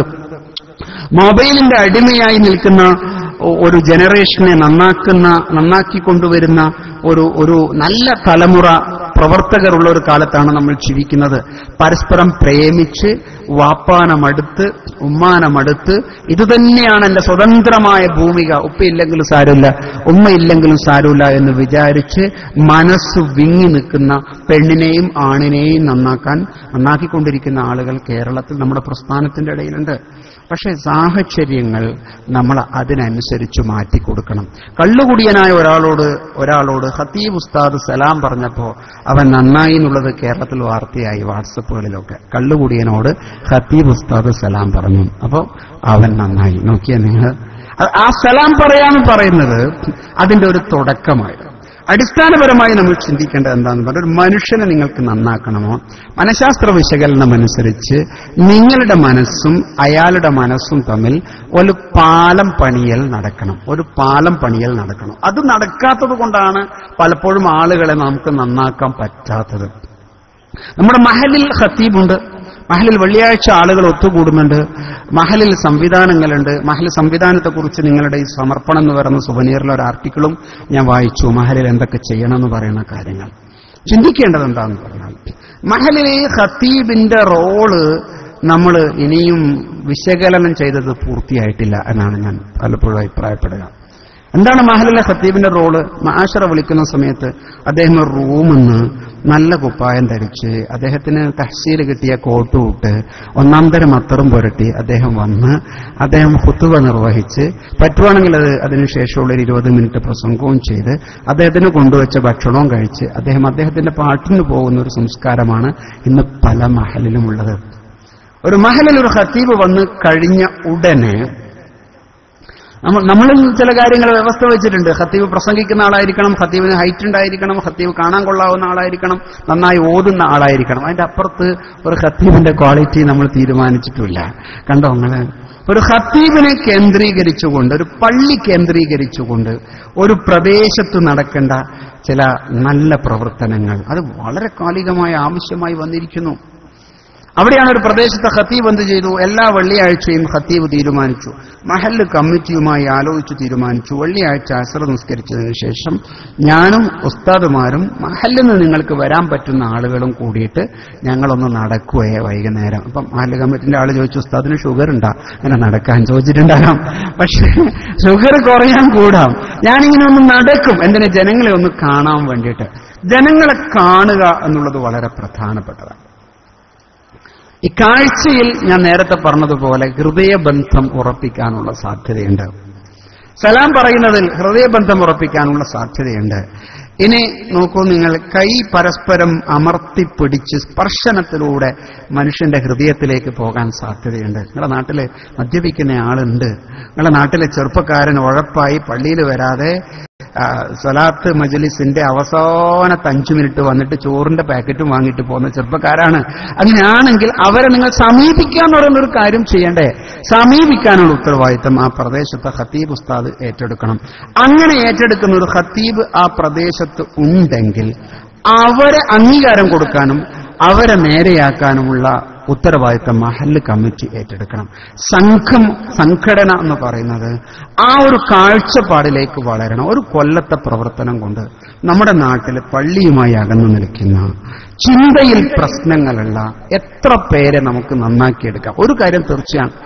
Speaker 1: മൊബൈലിന്റെ അടിമയായി നിൽക്കുന്ന ഒ- ഒരു ജനറേഷനെ നന്നാക്കുന്ന നന്നാക്കി കൊണ്ടുവരുന്ന ഒരു ഒരു നല്ല തലമുറ പ്രവർത്തകരുള്ള ഒരു കാലത്താണ് നമ്മൾ ജീവിക്കുന്നത് പരസ്പരം പ്രേമിച്ച് വാപ്പാനമടുത്ത് ഉമ്മാനമടുത്ത് ഇതുതന്നെയാണ് എന്റെ സ്വതന്ത്രമായ ഭൂമിക ഉപ്പയില്ലെങ്കിലും സാരമില്ല ഉമ്മയില്ലെങ്കിലും സാരമില്ല എന്ന് വിചാരിച്ച് മനസ്സ് വിങ്ങി നിൽക്കുന്ന പെണ്ണിനെയും ആണിനെയും നന്നാക്കാൻ നന്നാക്കിക്കൊണ്ടിരിക്കുന്ന ആളുകൾ കേരളത്തിൽ നമ്മുടെ പ്രസ്ഥാനത്തിന്റെ ഇടയിലുണ്ട് പക്ഷേ സാഹചര്യങ്ങൾ നമ്മൾ അതിനനുസരിച്ച് മാറ്റിക്കൊടുക്കണം കള്ളുകുടിയനായ ഒരാളോട് ഒരാളോട് ഹത്തീബ് ഉസ്താദ് സലാം പറഞ്ഞപ്പോൾ അവൻ നന്നായി എന്നുള്ളത് കേരളത്തിൽ വാർത്തയായി വാട്സപ്പുകളിലൊക്കെ കള്ളുകുടിയനോട് ഹത്തീബ് ഉസ്താദ് സലാം പറഞ്ഞു അപ്പോൾ അവൻ നന്നായി നോക്കിയാൽ നിങ്ങൾ ആ- ആ സലാം പറയാന്ന് പറയുന്നത് അതിന്റെ ഒരു തുടക്കമായിരുന്നു അടിസ്ഥാനപരമായി നമ്മൾ ചിന്തിക്കേണ്ടത് എന്താണെന്ന് പറഞ്ഞാൽ ഒരു മനുഷ്യനെ നിങ്ങൾക്ക് നന്നാക്കണമോ മനഃശാസ്ത്ര വിശകലനം അനുസരിച്ച് നിങ്ങളുടെ മനസ്സും അയാളുടെ മനസ്സും തമ്മിൽ ഒരു പാലം പണിയൽ നടക്കണം ഒരു പാലം പണിയൽ നടക്കണം അത് നടക്കാത്തത് കൊണ്ടാണ് പലപ്പോഴും ആളുകളെ നമുക്ക് നന്നാക്കാൻ പറ്റാത്തത് നമ്മുടെ മഹലിൽ ഖത്തീബുണ്ട് മഹലിൽ വെള്ളിയാഴ്ച ആളുകൾ ഒത്തുകൂടുന്നുണ്ട് മഹലിൽ സംവിധാനങ്ങളുണ്ട് മഹൽ സംവിധാനത്തെക്കുറിച്ച് നിങ്ങളുടെ ഈ സമർപ്പണം എന്ന് പറയുന്ന സുവനീറിലെ ഒരു ആർട്ടിക്കിളും ഞാൻ വായിച്ചു മഹലിൽ എന്തൊക്കെ ചെയ്യണം എന്ന് പറയുന്ന കാര്യങ്ങൾ ചിന്തിക്കേണ്ടത് എന്താണെന്ന് പറഞ്ഞാൽ മഹലിലെ ഖത്തീബിന്റെ റോള് നമ്മൾ ഇനിയും വിശകലനം ചെയ്തത് പൂർത്തിയായിട്ടില്ല എന്നാണ് ഞാൻ പലപ്പോഴും അഭിപ്രായപ്പെടുക എന്താണ് മഹലിലെ ഖത്തീബിന്റെ റോള് മാഷറ വിളിക്കുന്ന സമയത്ത് അദ്ദേഹം ഒരു റൂമിൽ നിന്ന് നല്ല കുപ്പായം ധരിച്ച് അദ്ദേഹത്തിന് തഹസീൽ കിട്ടിയ കോട്ട് വിട്ട് ഒന്നാം തരം അത്തറും പുരട്ടി അദ്ദേഹം വന്ന് അദ്ദേഹം ഹുത്തുവ നിർവഹിച്ച് പറ്റുവാണെങ്കിൽ അത് അതിനുശേഷമുള്ള ഒരു ഇരുപത് മിനിറ്റ് പ്രസംഗവും ചെയ്ത് അദ്ദേഹത്തിന് കൊണ്ടുവച്ച ഭക്ഷണവും കഴിച്ച് അദ്ദേഹം അദ്ദേഹത്തിന്റെ പാട്ടിന് പോകുന്ന ഒരു സംസ്കാരമാണ് ഇന്ന് പല മഹലിലുമുള്ളത് ഒരു മഹലിൽ ഒരു ഖത്തീബ് വന്ന് കഴിഞ്ഞ ഉടനെ നമ്മൾ നമ്മളിൽ ചില കാര്യങ്ങൾ വ്യവസ്ഥ വെച്ചിട്ടുണ്ട് ഖത്തീബ് പ്രസംഗിക്കുന്ന ആളായിരിക്കണം ഖത്തീബിന് ഹൈറ്റ് ഉണ്ടായിരിക്കണം ഖത്തീബ് കാണാൻ കൊള്ളാവുന്ന ആളായിരിക്കണം നന്നായി ഓതുന്ന ആളായിരിക്കണം അതിന്റെ അപ്പുറത്ത് ഒരു ഖത്തീബിന്റെ ക്വാളിറ്റി നമ്മൾ തീരുമാനിച്ചിട്ടില്ല കണ്ടോ നിങ്ങള് ഒരു ഖത്തീബിനെ കേന്ദ്രീകരിച്ചുകൊണ്ട് ഒരു പള്ളി കേന്ദ്രീകരിച്ചുകൊണ്ട് ഒരു പ്രദേശത്ത് നടക്കേണ്ട ചില നല്ല പ്രവർത്തനങ്ങൾ അത് വളരെ കാലികമായ ആവശ്യമായി വന്നിരിക്കുന്നു അവിടെയാണ് ഒരു പ്രദേശത്തെ ഖത്തീബ് എന്ത് ചെയ്തു എല്ലാ വെള്ളിയാഴ്ചയും ഖത്തീബ് തീരുമാനിച്ചു മഹല്ല് കമ്മിറ്റിയുമായി ആലോചിച്ച് തീരുമാനിച്ചു വെള്ളിയാഴ്ച അസർ നിസ്കരിച്ചതിന് ശേഷം ഞാനും ഉസ്താദുമാരും മഹല്ലിൽ നിന്ന് നിങ്ങൾക്ക് വരാൻ പറ്റുന്ന ആളുകളും കൂടിയിട്ട് ഞങ്ങളൊന്ന് നടക്കുകയെ വൈകുന്നേരം അപ്പം മഹല്ല് കമ്മിറ്റിന്റെ ആള് ചോദിച്ചു ഉസ്താദിന് ഷുഗർ ഉണ്ടാ അങ്ങനെ നടക്കാൻ ചോദിച്ചിട്ടുണ്ടാകാം പക്ഷേ ഷുഗർ കുറയാൻ കൂടാം ഞാനിങ്ങനെ ഒന്ന് നടക്കും എന്തിന് ജനങ്ങളെ ഒന്ന് കാണാൻ വേണ്ടിയിട്ട് ജനങ്ങളെ കാണുക എന്നുള്ളത് വളരെ പ്രധാനപ്പെട്ടതാണ് ഈ കാഴ്ചയിൽ ഞാൻ നേരത്തെ പറഞ്ഞതുപോലെ ഹൃദയബന്ധം ഉറപ്പിക്കാനുള്ള സാധ്യതയുണ്ട് സലാം പറയുന്നതിൽ ഹൃദയബന്ധം ഉറപ്പിക്കാനുള്ള സാധ്യതയുണ്ട് ഇനി നോക്കൂ നിങ്ങൾ കൈ പരസ്പരം അമർത്തിപ്പിടിച്ച് സ്പർശനത്തിലൂടെ മനുഷ്യന്റെ ഹൃദയത്തിലേക്ക് പോകാൻ സാധ്യതയുണ്ട് നിങ്ങളുടെ നാട്ടില് മദ്യപിക്കുന്ന ആളുണ്ട് നിങ്ങളുടെ നാട്ടിലെ ചെറുപ്പക്കാരൻ ഉഴപ്പായി പള്ളിയിൽ വരാതെ ആ, സ്വലാത്ത് മജലിസിന്റെ അവസാനത്തെ അഞ്ചു മിനിറ്റ് വന്നിട്ട് ചോറിന്റെ പാക്കറ്റും വാങ്ങിയിട്ട് പോകുന്ന ചെറുപ്പക്കാരാണ് അങ്ങനെയാണെങ്കിൽ അവരെ നിങ്ങൾ സമീപിക്കുക എന്ന് പറയുന്ന ഒരു കാര്യം ചെയ്യണ്ടേ സമീപിക്കാനുള്ള ഉത്തരവാദിത്തം ആ പ്രദേശത്തെ ഖത്തീബ് ഉസ്താദ് ഏറ്റെടുക്കണം അങ്ങനെ ഏറ്റെടുക്കുന്ന ഒരു ഖത്തീബ് ആ പ്രദേശത്ത് ഉണ്ടെങ്കിൽ അവരെ അംഗീകാരം കൊടുക്കാനും അവരെ നേരെയാക്കാനുമുള്ള ഉത്തരവാദിത്തം മഹല്ല് കമ്മിറ്റി ഏറ്റെടുക്കണം സംഘം സംഘടന എന്ന് പറയുന്നത് ആ ഒരു കാഴ്ചപ്പാടിലേക്ക് വളരണം ഒരു കൊല്ലത്തെ പ്രവർത്തനം കൊണ്ട് നമ്മുടെ നാട്ടിൽ പള്ളിയുമായി അകന്നു നിൽക്കുന്ന ചിന്തയിൽ പ്രശ്നങ്ങളുള്ള എത്ര പേരെ നമുക്ക് നന്നാക്കിയെടുക്കാം ഒരു കാര്യം തീർച്ചയാണ്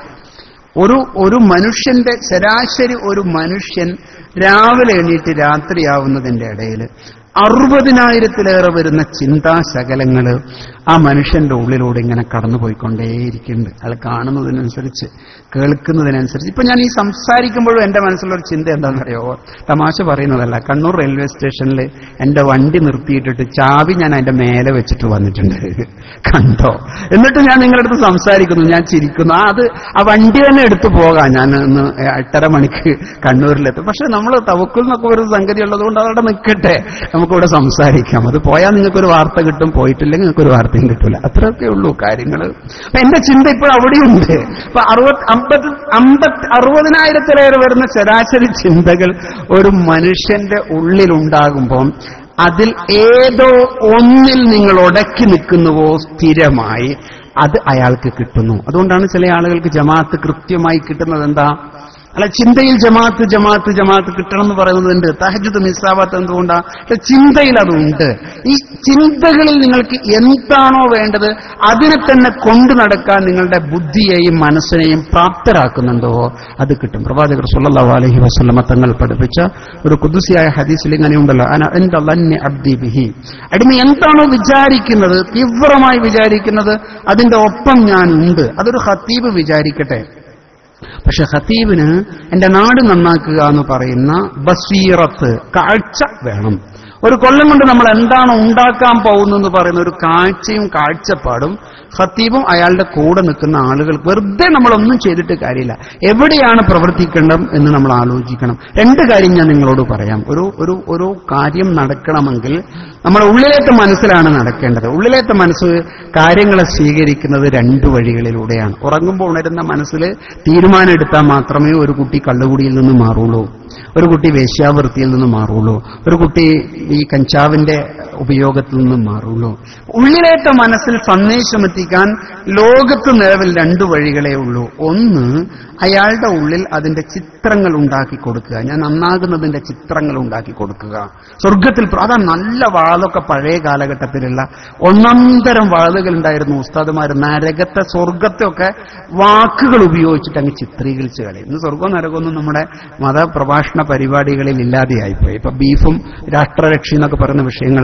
Speaker 1: ഒരു ഒരു മനുഷ്യന്റെ ശരാശരി ഒരു മനുഷ്യൻ രാവിലെ എണീറ്റ് രാത്രിയാവുന്നതിന്റെ ഇടയിൽ അറുപതിനായിരത്തിലേറെ വരുന്ന ചിന്താശകലങ്ങള് ആ മനുഷ്യന്റെ ഉള്ളിലൂടെ ഇങ്ങനെ കടന്നുപോയിക്കൊണ്ടേയിരിക്കുന്നുണ്ട് അയാൾ കാണുന്നതിനനുസരിച്ച് കേൾക്കുന്നതിനനുസരിച്ച് ഇപ്പൊ ഞാൻ ഈ സംസാരിക്കുമ്പോഴും എന്റെ മനസ്സിലൊരു ചിന്ത എന്താണെന്നറിയോ തമാശ പറയുന്നതല്ല കണ്ണൂർ റെയിൽവേ സ്റ്റേഷനിൽ എന്റെ വണ്ടി നിർത്തിയിട്ടിട്ട് ചാവി ഞാൻ അതിന്റെ മേലെ വെച്ചിട്ട് വന്നിട്ടുണ്ട് കണ്ടോ എന്നിട്ട് ഞാൻ നിങ്ങളുടെ അടുത്ത് സംസാരിക്കുന്നു ഞാൻ ചിരിക്കുന്നു ആ അത് ആ വണ്ടി തന്നെ എടുത്തു പോകാം ഞാൻ ഇന്ന് എട്ടര മണിക്ക് കണ്ണൂരിലെത്തും പക്ഷെ നമ്മൾ തവക്കുൽ എന്നൊക്കെ ഒരു സംഗതി ഉള്ളതുകൊണ്ട് അതവിടെ നിൽക്കട്ടെ നമുക്കിവിടെ സംസാരിക്കാം അത് പോയാൽ നിങ്ങൾക്കൊരു വാർത്ത കിട്ടും പോയിട്ടില്ലെങ്കിൽ നിങ്ങൾക്കൊരു വാർത്തയും കിട്ടില്ല അത്രയൊക്കെ ഉള്ളൂ കാര്യങ്ങൾ അപ്പൊ എന്റെ ചിന്ത ഇപ്പോൾ അവിടെയുണ്ട് അപ്പൊ അറുപത് അമ്പത് അമ്പത് അറുപതിനായിരത്തിലേറെ വരുന്ന ശരാശരി ചിന്തകൾ ഒരു മനുഷ്യന്റെ ഉള്ളിലുണ്ടാകുമ്പോൾ അതിൽ ഏതോ ഒന്നിൽ നിങ്ങൾ ഉടക്കി നിൽക്കുന്നുവോ സ്ഥിരമായി അത് അയാൾക്ക് കിട്ടുന്നു അതുകൊണ്ടാണ് ചില ആളുകൾക്ക് ജമാഅത്ത് കൃത്യമായി കിട്ടുന്നത് എന്താ അല്ല ചിന്തയിൽ ജമാഅത്ത് ജമാഅത്ത് ജമാഅത്ത് കിട്ടണം എന്ന് പറയുന്നതുണ്ട് തഹജുദ് മിസ്സാവാത്ത എന്തുകൊണ്ടാ പക്ഷെ ചിന്തയിൽ അതുണ്ട് ഈ ചിന്തകളിൽ നിങ്ങൾക്ക് എന്താണോ വേണ്ടത് അതിനെ തന്നെ കൊണ്ടു നടക്കാൻ നിങ്ങളുടെ ബുദ്ധിയെയും മനസ്സിനെയും പ്രാപ്തരാക്കുന്നുണ്ടോ അത് കിട്ടും പ്രവാചകർ സല്ലല്ലാഹു അലൈഹി വസല്ലമ തങ്ങൾ പഠിപ്പിച്ച ഒരു കുദുസിയായ ഹദീസിൽ ഇങ്ങനെയുണ്ടല്ലോ അന എന്റെ ലന്യ അബ്ദി ബിഹി അടിമ എന്താണോ വിചാരിക്കുന്നത് തീവ്രമായി വിചാരിക്കുന്നത് അതിന്റെ ഒപ്പം ഞാൻ ഉണ്ട് അതൊരു ഹത്തീബ് വിചാരിക്കട്ടെ പക്ഷെ ഖത്തീബിന് എന്റെ നാട് നന്നാക്കുക എന്ന് പറയുന്ന ബസീറത്ത് കാഴ്ച വേണം ഒരു കൊല്ലം കൊണ്ട് നമ്മൾ എന്താണ് ഉണ്ടാക്കാൻ പോകുന്നതെന്ന് പറയുന്ന ഒരു കാഴ്ചയും കാഴ്ചപ്പാടും ഖത്തീബും അയാളുടെ കൂടെ നിൽക്കുന്ന ആളുകൾ വെറുതെ നമ്മളൊന്നും ചെയ്തിട്ട് കാര്യമില്ല എവിടെയാണ് പ്രവർത്തിക്കേണ്ടത് എന്ന് നമ്മൾ ആലോചിക്കണം രണ്ട് കാര്യം ഞാൻ നിങ്ങളോട് പറയാം ഒരു ഒരു ഒരു കാര്യം നടക്കണമെങ്കിൽ നമ്മുടെ ഉള്ളിലേത്തെ മനസ്സിലാണ് നടക്കേണ്ടത് ഉള്ളിലേത്തെ മനസ്സ് കാര്യങ്ങളെ സ്വീകരിക്കുന്നത് രണ്ട് വഴികളിലൂടെയാണ് ഉറങ്ങുമ്പോൾ ഉണരുന്ന മനസ്സിൽ തീരുമാനം എടുത്താൽ മാത്രമേ ഒരു കുട്ടി കള്ളുകുടിയിൽ നിന്ന് മാറുള്ളൂ ഒരു കുട്ടി വേശ്യാവൃത്തിയിൽ നിന്ന് മാറുള്ളൂ ഒരു കുട്ടി ഈ കഞ്ചാവിന്റെ ഉപയോഗത്തിൽ നിന്ന് മാറുള്ളൂ ഉള്ളിലേറ്റ മനസ്സിൽ സന്ദേശം എത്തിക്കാൻ ലോകത്ത് നിലവിൽ രണ്ടു വഴികളേ ഉള്ളൂ ഒന്ന് അയാളുടെ ഉള്ളിൽ അതിന്റെ ചിത്രങ്ങൾ ഉണ്ടാക്കി കൊടുക്കുക ഞാൻ നന്നാകുന്നതിന്റെ ചിത്രങ്ങൾ ഉണ്ടാക്കി കൊടുക്കുക സ്വർഗത്തിൽ പ്ര- അതാ നല്ല വാളൊക്കെ പഴയ കാലഘട്ടത്തിലുള്ള ഒന്നാന്തരം വാളുകൾ ഉണ്ടായിരുന്നു ഉസ്താദുമാർ നരകത്തെ സ്വർഗത്തെ ഒക്കെ വാക്കുകൾ ഉപയോഗിച്ചിട്ട് അങ്ങ് ചിത്രീകരിച്ച് കളയും ഇന്ന് സ്വർഗവും നരകമൊന്നും നമ്മുടെ മതപ്രഭാഷണ പരിപാടികളിൽ ഇല്ലാതെയായിപ്പോയി ഇപ്പൊ ബീഫും രാഷ്ട്രരക്ഷ എന്നൊക്കെ പറയുന്ന വിഷയങ്ങൾ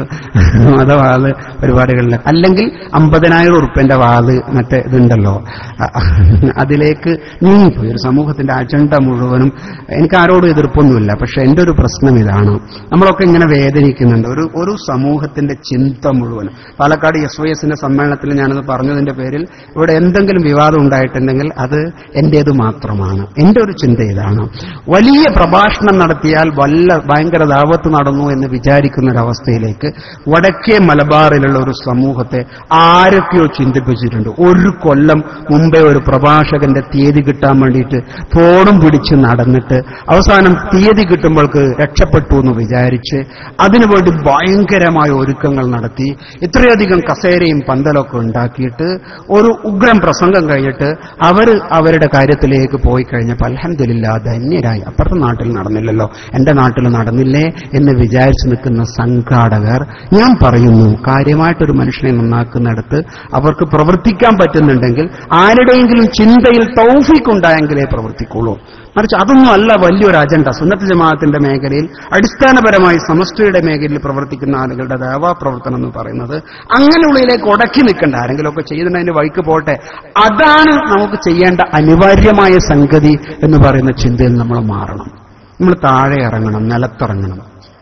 Speaker 1: മതവാള് പരിപാടികളിൽ അല്ലെങ്കിൽ അമ്പതിനായിരം ഉറുപ്പ്യന്റെ വാള് മറ്റേ ഇതുണ്ടല്ലോ അ- അതിലേക്ക് നീങ്ങിപ്പോയി ഒരു സമൂഹത്തിന്റെ അജണ്ട മുഴുവനും എനിക്ക് ആരോടും എതിർപ്പൊന്നുമില്ല പക്ഷെ എന്റെ ഒരു പ്രശ്നം ഇതാണ് നമ്മളൊക്കെ ഇങ്ങനെ വേദനിക്കുന്നുണ്ട് ഒരു ഒരു സമൂഹത്തിന്റെ ചിന്ത മുഴുവൻ പാലക്കാട് എസ് വൈ എസിന്റെ സമ്മേളനത്തിൽ ഞാനത് പറഞ്ഞതിന്റെ പേരിൽ ഇവിടെ എന്തെങ്കിലും വിവാദം ഉണ്ടായിട്ടുണ്ടെങ്കിൽ അത് എന്റേത് മാത്രമാണ് എന്റെ ഒരു ചിന്ത ഇതാണ് വലിയ പ്രഭാഷണം നടത്തിയാൽ വല്ല ഭയങ്കര ദാവത്ത് നടന്നു എന്ന് വിചാരിക്കുന്ന ഒരവസ്ഥയിലേക്ക് വടക്കേ മലബാറിലുള്ള ഒരു സമൂഹത്തെ ആരൊക്കെയോ ചിന്തിപ്പിച്ചിട്ടുണ്ട് ഒരു കൊല്ലം മുമ്പേ ഒരു പ്രഭാഷകന്റെ തീയതി കിട്ടാൻ വേണ്ടിയിട്ട് ഫോണും പിടിച്ച് നടന്നിട്ട് അവസാനം തീയതി കിട്ടുമ്പോൾക്ക് രക്ഷപ്പെട്ടു എന്ന് വിചാരിച്ച് അതിനുവേണ്ടി ഭയങ്കരമായ ഒരുക്കങ്ങൾ നടത്തി ഇത്രയധികം കസേരയും പന്തലൊക്കെ ഉണ്ടാക്കിയിട്ട് ഒരു ഉഗ്രം പ്രസംഗം കഴിഞ്ഞിട്ട് അവർ അവരുടെ കാര്യത്തിലേക്ക് പോയി കഴിഞ്ഞപ്പോൾ അലഹമില്ല ധന്യരായി അപ്പുറത്തെ നാട്ടിൽ നടന്നില്ലല്ലോ എന്റെ നാട്ടിൽ നടന്നില്ലേ എന്ന് വിചാരിച്ചു നിൽക്കുന്ന സംഘാടകർ ഞാൻ പറയുന്നു കാര്യമായിട്ടൊരു മനുഷ്യനെ നന്നാക്കുന്നിടത്ത് അവർക്ക് പ്രവർത്തിക്കാൻ പറ്റുന്നുണ്ടെങ്കിൽ ആരുടെയെങ്കിലും ചിന്തയിൽ തൗഫീഖ് ഉണ്ടായെങ്കിലേ പ്രവർത്തിക്കുള്ളൂ മറിച്ച് അതൊന്നും അല്ല വലിയൊരു അജണ്ട സുന്നത്ത് ജമാഅത്തിന്റെ മേഖലയിൽ അടിസ്ഥാനപരമായി സമസ്തയുടെ മേഖലയിൽ പ്രവർത്തിക്കുന്ന ആളുകളുടെ ദേവാ പ്രവർത്തനം എന്ന് പറയുന്നത് അങ്ങനെയുള്ളതിലേക്ക് ഉടക്കി നിൽക്കേണ്ട ആരെങ്കിലുമൊക്കെ ചെയ്യുന്നതിന്റെ വഴിക്ക് പോട്ടെ അതാണ് നമുക്ക് ചെയ്യേണ്ട അനിവാര്യമായ സംഗതി എന്ന് പറയുന്ന ചിന്തയിൽ നമ്മൾ മാറണം നമ്മൾ താഴെ ഇറങ്ങണം നിലത്തിറങ്ങണം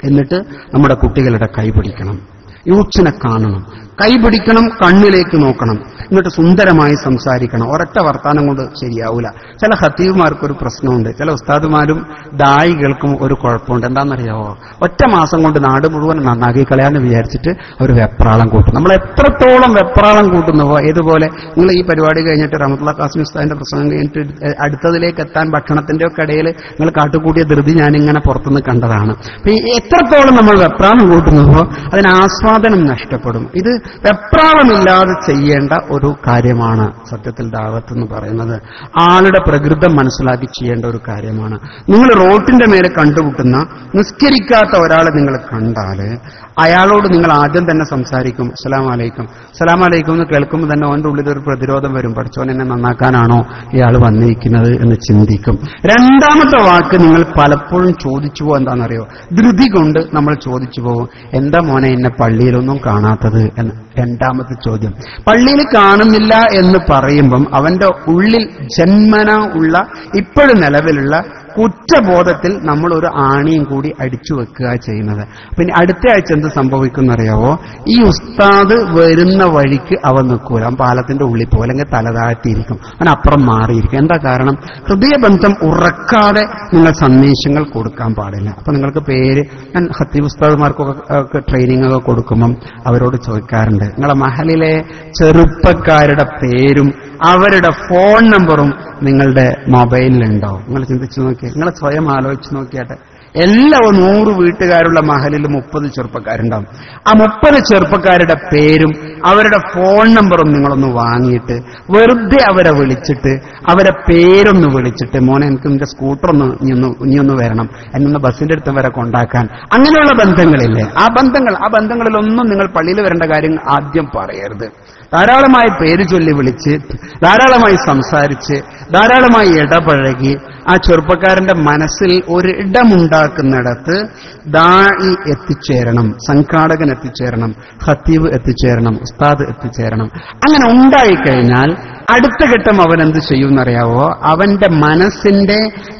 Speaker 1: എന്നിട്ട് നമ്മുടെ കുട്ടികളുടെ കൈ പിടിക്കണം യൂട്സിനെ കാണണം കൈ പിടിക്കണം കണ്ണിലേക്ക് നോക്കണം എന്നിട്ട് സുന്ദരമായി സംസാരിക്കണം ഒരൊറ്റ വർത്താനം കൊണ്ട് ശരിയാവൂല ചില ഹത്തീവുമാർക്കൊരു പ്രശ്നമുണ്ട് ചില ഉസ്താദുമാരും ദായികൾക്കും ഒരു കുഴപ്പമുണ്ട് എന്താണെന്നറിയാവോ ഒറ്റ മാസം കൊണ്ട് നാട് മുഴുവൻ നന്നാക്കി കളയാന്ന് വിചാരിച്ചിട്ട് അവർ വെപ്രാളം കൂട്ടും നമ്മൾ എത്രത്തോളം വെപ്രാളം കൂട്ടുന്നുവോ ഇതുപോലെ നിങ്ങൾ ഈ പരിപാടി കഴിഞ്ഞിട്ട് റഹമത്തുള്ള കാസിം ഉസ്താദിന്റെ പ്രസംഗം കഴിഞ്ഞിട്ട് അടുത്തതിലേക്ക് എത്താൻ ഭക്ഷണത്തിന്റെ ഒക്കെ ഇടയിൽ നിങ്ങൾ കാട്ടുകൂടിയ ധൃതി ഞാനിങ്ങനെ പുറത്തുനിന്ന് കണ്ടതാണ് അപ്പൊ ഈ എത്രത്തോളം നമ്മൾ വെപ്രാളം കൂട്ടുന്നുവോ അതിന് ആസ്വാദനം നഷ്ടപ്പെടും ഇത് വെപ്രാളമില്ലാതെ ചെയ്യേണ്ട ഒരു കാര്യമാണ് സത്യത്തിൽ ദാവത്ത് എന്ന് പറയുന്നത് ആളുടെ പ്രകൃതം മനസ്സിലാക്കി ചെയ്യേണ്ട ഒരു കാര്യമാണ് നിങ്ങൾ റോട്ടിന്റെ മേലെ കണ്ടുമുട്ടുന്ന നിസ്കരിക്കാത്ത ഒരാളെ നിങ്ങൾ കണ്ടാല് അയാളോട് നിങ്ങൾ ആദ്യം തന്നെ സംസാരിക്കും സലാം അലൈക്കും സലാം അലൈക്കും എന്ന് കേൾക്കുമ്പോൾ തന്നെ അവന്റെ ഉള്ളിൽ ഒരു പ്രതിരോധം വരും പഠിച്ചോൻ എന്നെ നന്നാക്കാനാണോ ഇയാൾ വന്നിരിക്കുന്നത് എന്ന് ചിന്തിക്കും രണ്ടാമത്തെ വാക്ക് നിങ്ങൾ പലപ്പോഴും ചോദിച്ചു പോകും എന്താണെന്നറിയോ ധൃതി കൊണ്ട് നമ്മൾ ചോദിച്ചു പോകും എന്താ മോനെ എന്നെ പള്ളിയിലൊന്നും കാണാത്തത് എന്ന് രണ്ടാമത്തെ ചോദ്യം പള്ളിയിൽ കാണുന്നില്ല എന്ന് പറയുമ്പം അവന്റെ ഉള്ളിൽ ജന്മന ഉള്ള ഇപ്പോഴും നിലവിലുള്ള കുറ്റബോധത്തിൽ നമ്മൾ ഒരു ആണിയും കൂടി അടിച്ചു വെക്കുക ചെയ്യുന്നത് പിന്നെ അടുത്ത ആഴ്ച എന്ത് സംഭവിക്കുന്നറിയാവോ ഈ ഉസ്താദ് വരുന്ന വഴിക്ക് അവൻ നിൽക്കൂല അവൻ പാലത്തിന്റെ ഉള്ളിൽ പോകും അല്ലെങ്കിൽ തലതാഴ്ത്തിയിരിക്കും അവൻ അപ്പുറം മാറിയിരിക്കും എന്താ കാരണം ഹൃദയബന്ധം ഉറക്കാതെ നിങ്ങൾ സന്ദേശങ്ങൾ കൊടുക്കാൻ പാടില്ല അപ്പൊ നിങ്ങൾക്ക് പേര് ഞാൻ ഹത്തീബ് ഉസ്താദുമാർക്കൊക്കെ ഒക്കെ ട്രെയിനിങ് ഒക്കെ കൊടുക്കുമ്പം അവരോട് ചോദിക്കാറുണ്ട് നിങ്ങളെ മഹലിലെ ചെറുപ്പക്കാരുടെ പേരും അവരുടെ ഫോൺ നമ്പറും നിങ്ങളുടെ മൊബൈലിലുണ്ടോ നിങ്ങൾ ചിന്തിച്ചു നോക്കിയേ നിങ്ങൾ സ്വയം ആലോചിച്ച് നോക്കിയാട്ടെ എല്ലാ നൂറ് വീട്ടുകാരുള്ള മഹലിൽ മുപ്പത് ചെറുപ്പക്കാരുണ്ടാവും ആ മുപ്പത് ചെറുപ്പക്കാരുടെ പേരും അവരുടെ ഫോൺ നമ്പറും നിങ്ങളൊന്ന് വാങ്ങിയിട്ട് വെറുതെ അവരെ വിളിച്ചിട്ട് അവരെ പേരൊന്ന് വിളിച്ചിട്ട് മോനെ എനിക്ക് നിന്റെ സ്കൂട്ടർ ഒന്ന് നീ ഒന്ന് നീ ഒന്ന് വരണം എന്നൊന്ന് ബസ്സിന്റെ അടുത്ത് വരെ കൊണ്ടാക്കാൻ അങ്ങനെയുള്ള ബന്ധങ്ങളില്ലേ ആ ബന്ധങ്ങൾ ആ ബന്ധങ്ങളിലൊന്നും നിങ്ങൾ പള്ളിയിൽ വരേണ്ട കാര്യം ആദ്യം പറയരുത് ധാരാളമായി പേര് ചൊല്ലി വിളിച്ച് ധാരാളമായി സംസാരിച്ച് ധാരാളമായി ഇടപഴകി ആ ചെറുപ്പക്കാരന്റെ മനസ്സിൽ ഒരു ഇടമുണ്ടാക്കുന്നിടത്ത് ദായി എത്തിച്ചേരണം സംഘാടകൻ എത്തിച്ചേരണം ഹത്തീവ് എത്തിച്ചേരണം ഉസ്താദ് എത്തിച്ചേരണം അങ്ങനെ ഉണ്ടായിക്കഴിഞ്ഞാൽ അടുത്ത ഘട്ടം അവൻ എന്ത് ചെയ്യുമെന്നറിയാവോ അവന്റെ മനസ്സിന്റെ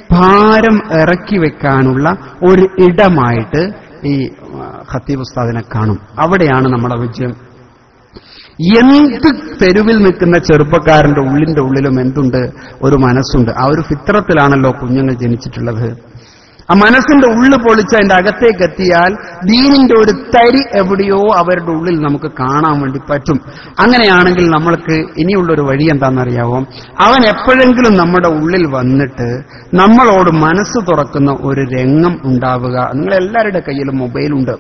Speaker 1: ഭാരം ഇറക്കി വെക്കാനുള്ള ഒരു ഇടമായിട്ട് ഈ ഹത്തീബ് ഉസ്താദിനെ കാണും അവിടെയാണ് നമ്മുടെ വിജയം എന്ത് തെരുവിൽ നിൽക്കുന്ന ചെറുപ്പക്കാരന്റെ ഉള്ളിന്റെ ഉള്ളിലും എന്തുണ്ട് ഒരു മനസ്സുണ്ട് ആ ഒരു ഫിത്രത്തിലാണല്ലോ കുഞ്ഞുങ്ങൾ ജനിച്ചിട്ടുള്ളത് ആ മനസ്സിന്റെ ഉള്ളു പൊളിച്ച് അതിന്റെ അകത്തേക്ക് എത്തിയാൽ ദീനിന്റെ ഒരു തരി എവിടെയോ അവരുടെ ഉള്ളിൽ നമുക്ക് കാണാൻ വേണ്ടി പറ്റും അങ്ങനെയാണെങ്കിൽ നമ്മൾക്ക് ഇനിയുള്ളൊരു വഴി എന്താണെന്നറിയാവോ അവൻ എപ്പോഴെങ്കിലും നമ്മുടെ ഉള്ളിൽ വന്നിട്ട് നമ്മളോട് മനസ്സ് തുറക്കുന്ന ഒരു രംഗം ഉണ്ടാവുക നിങ്ങളെല്ലാവരുടെ കയ്യിലും മൊബൈലുണ്ട്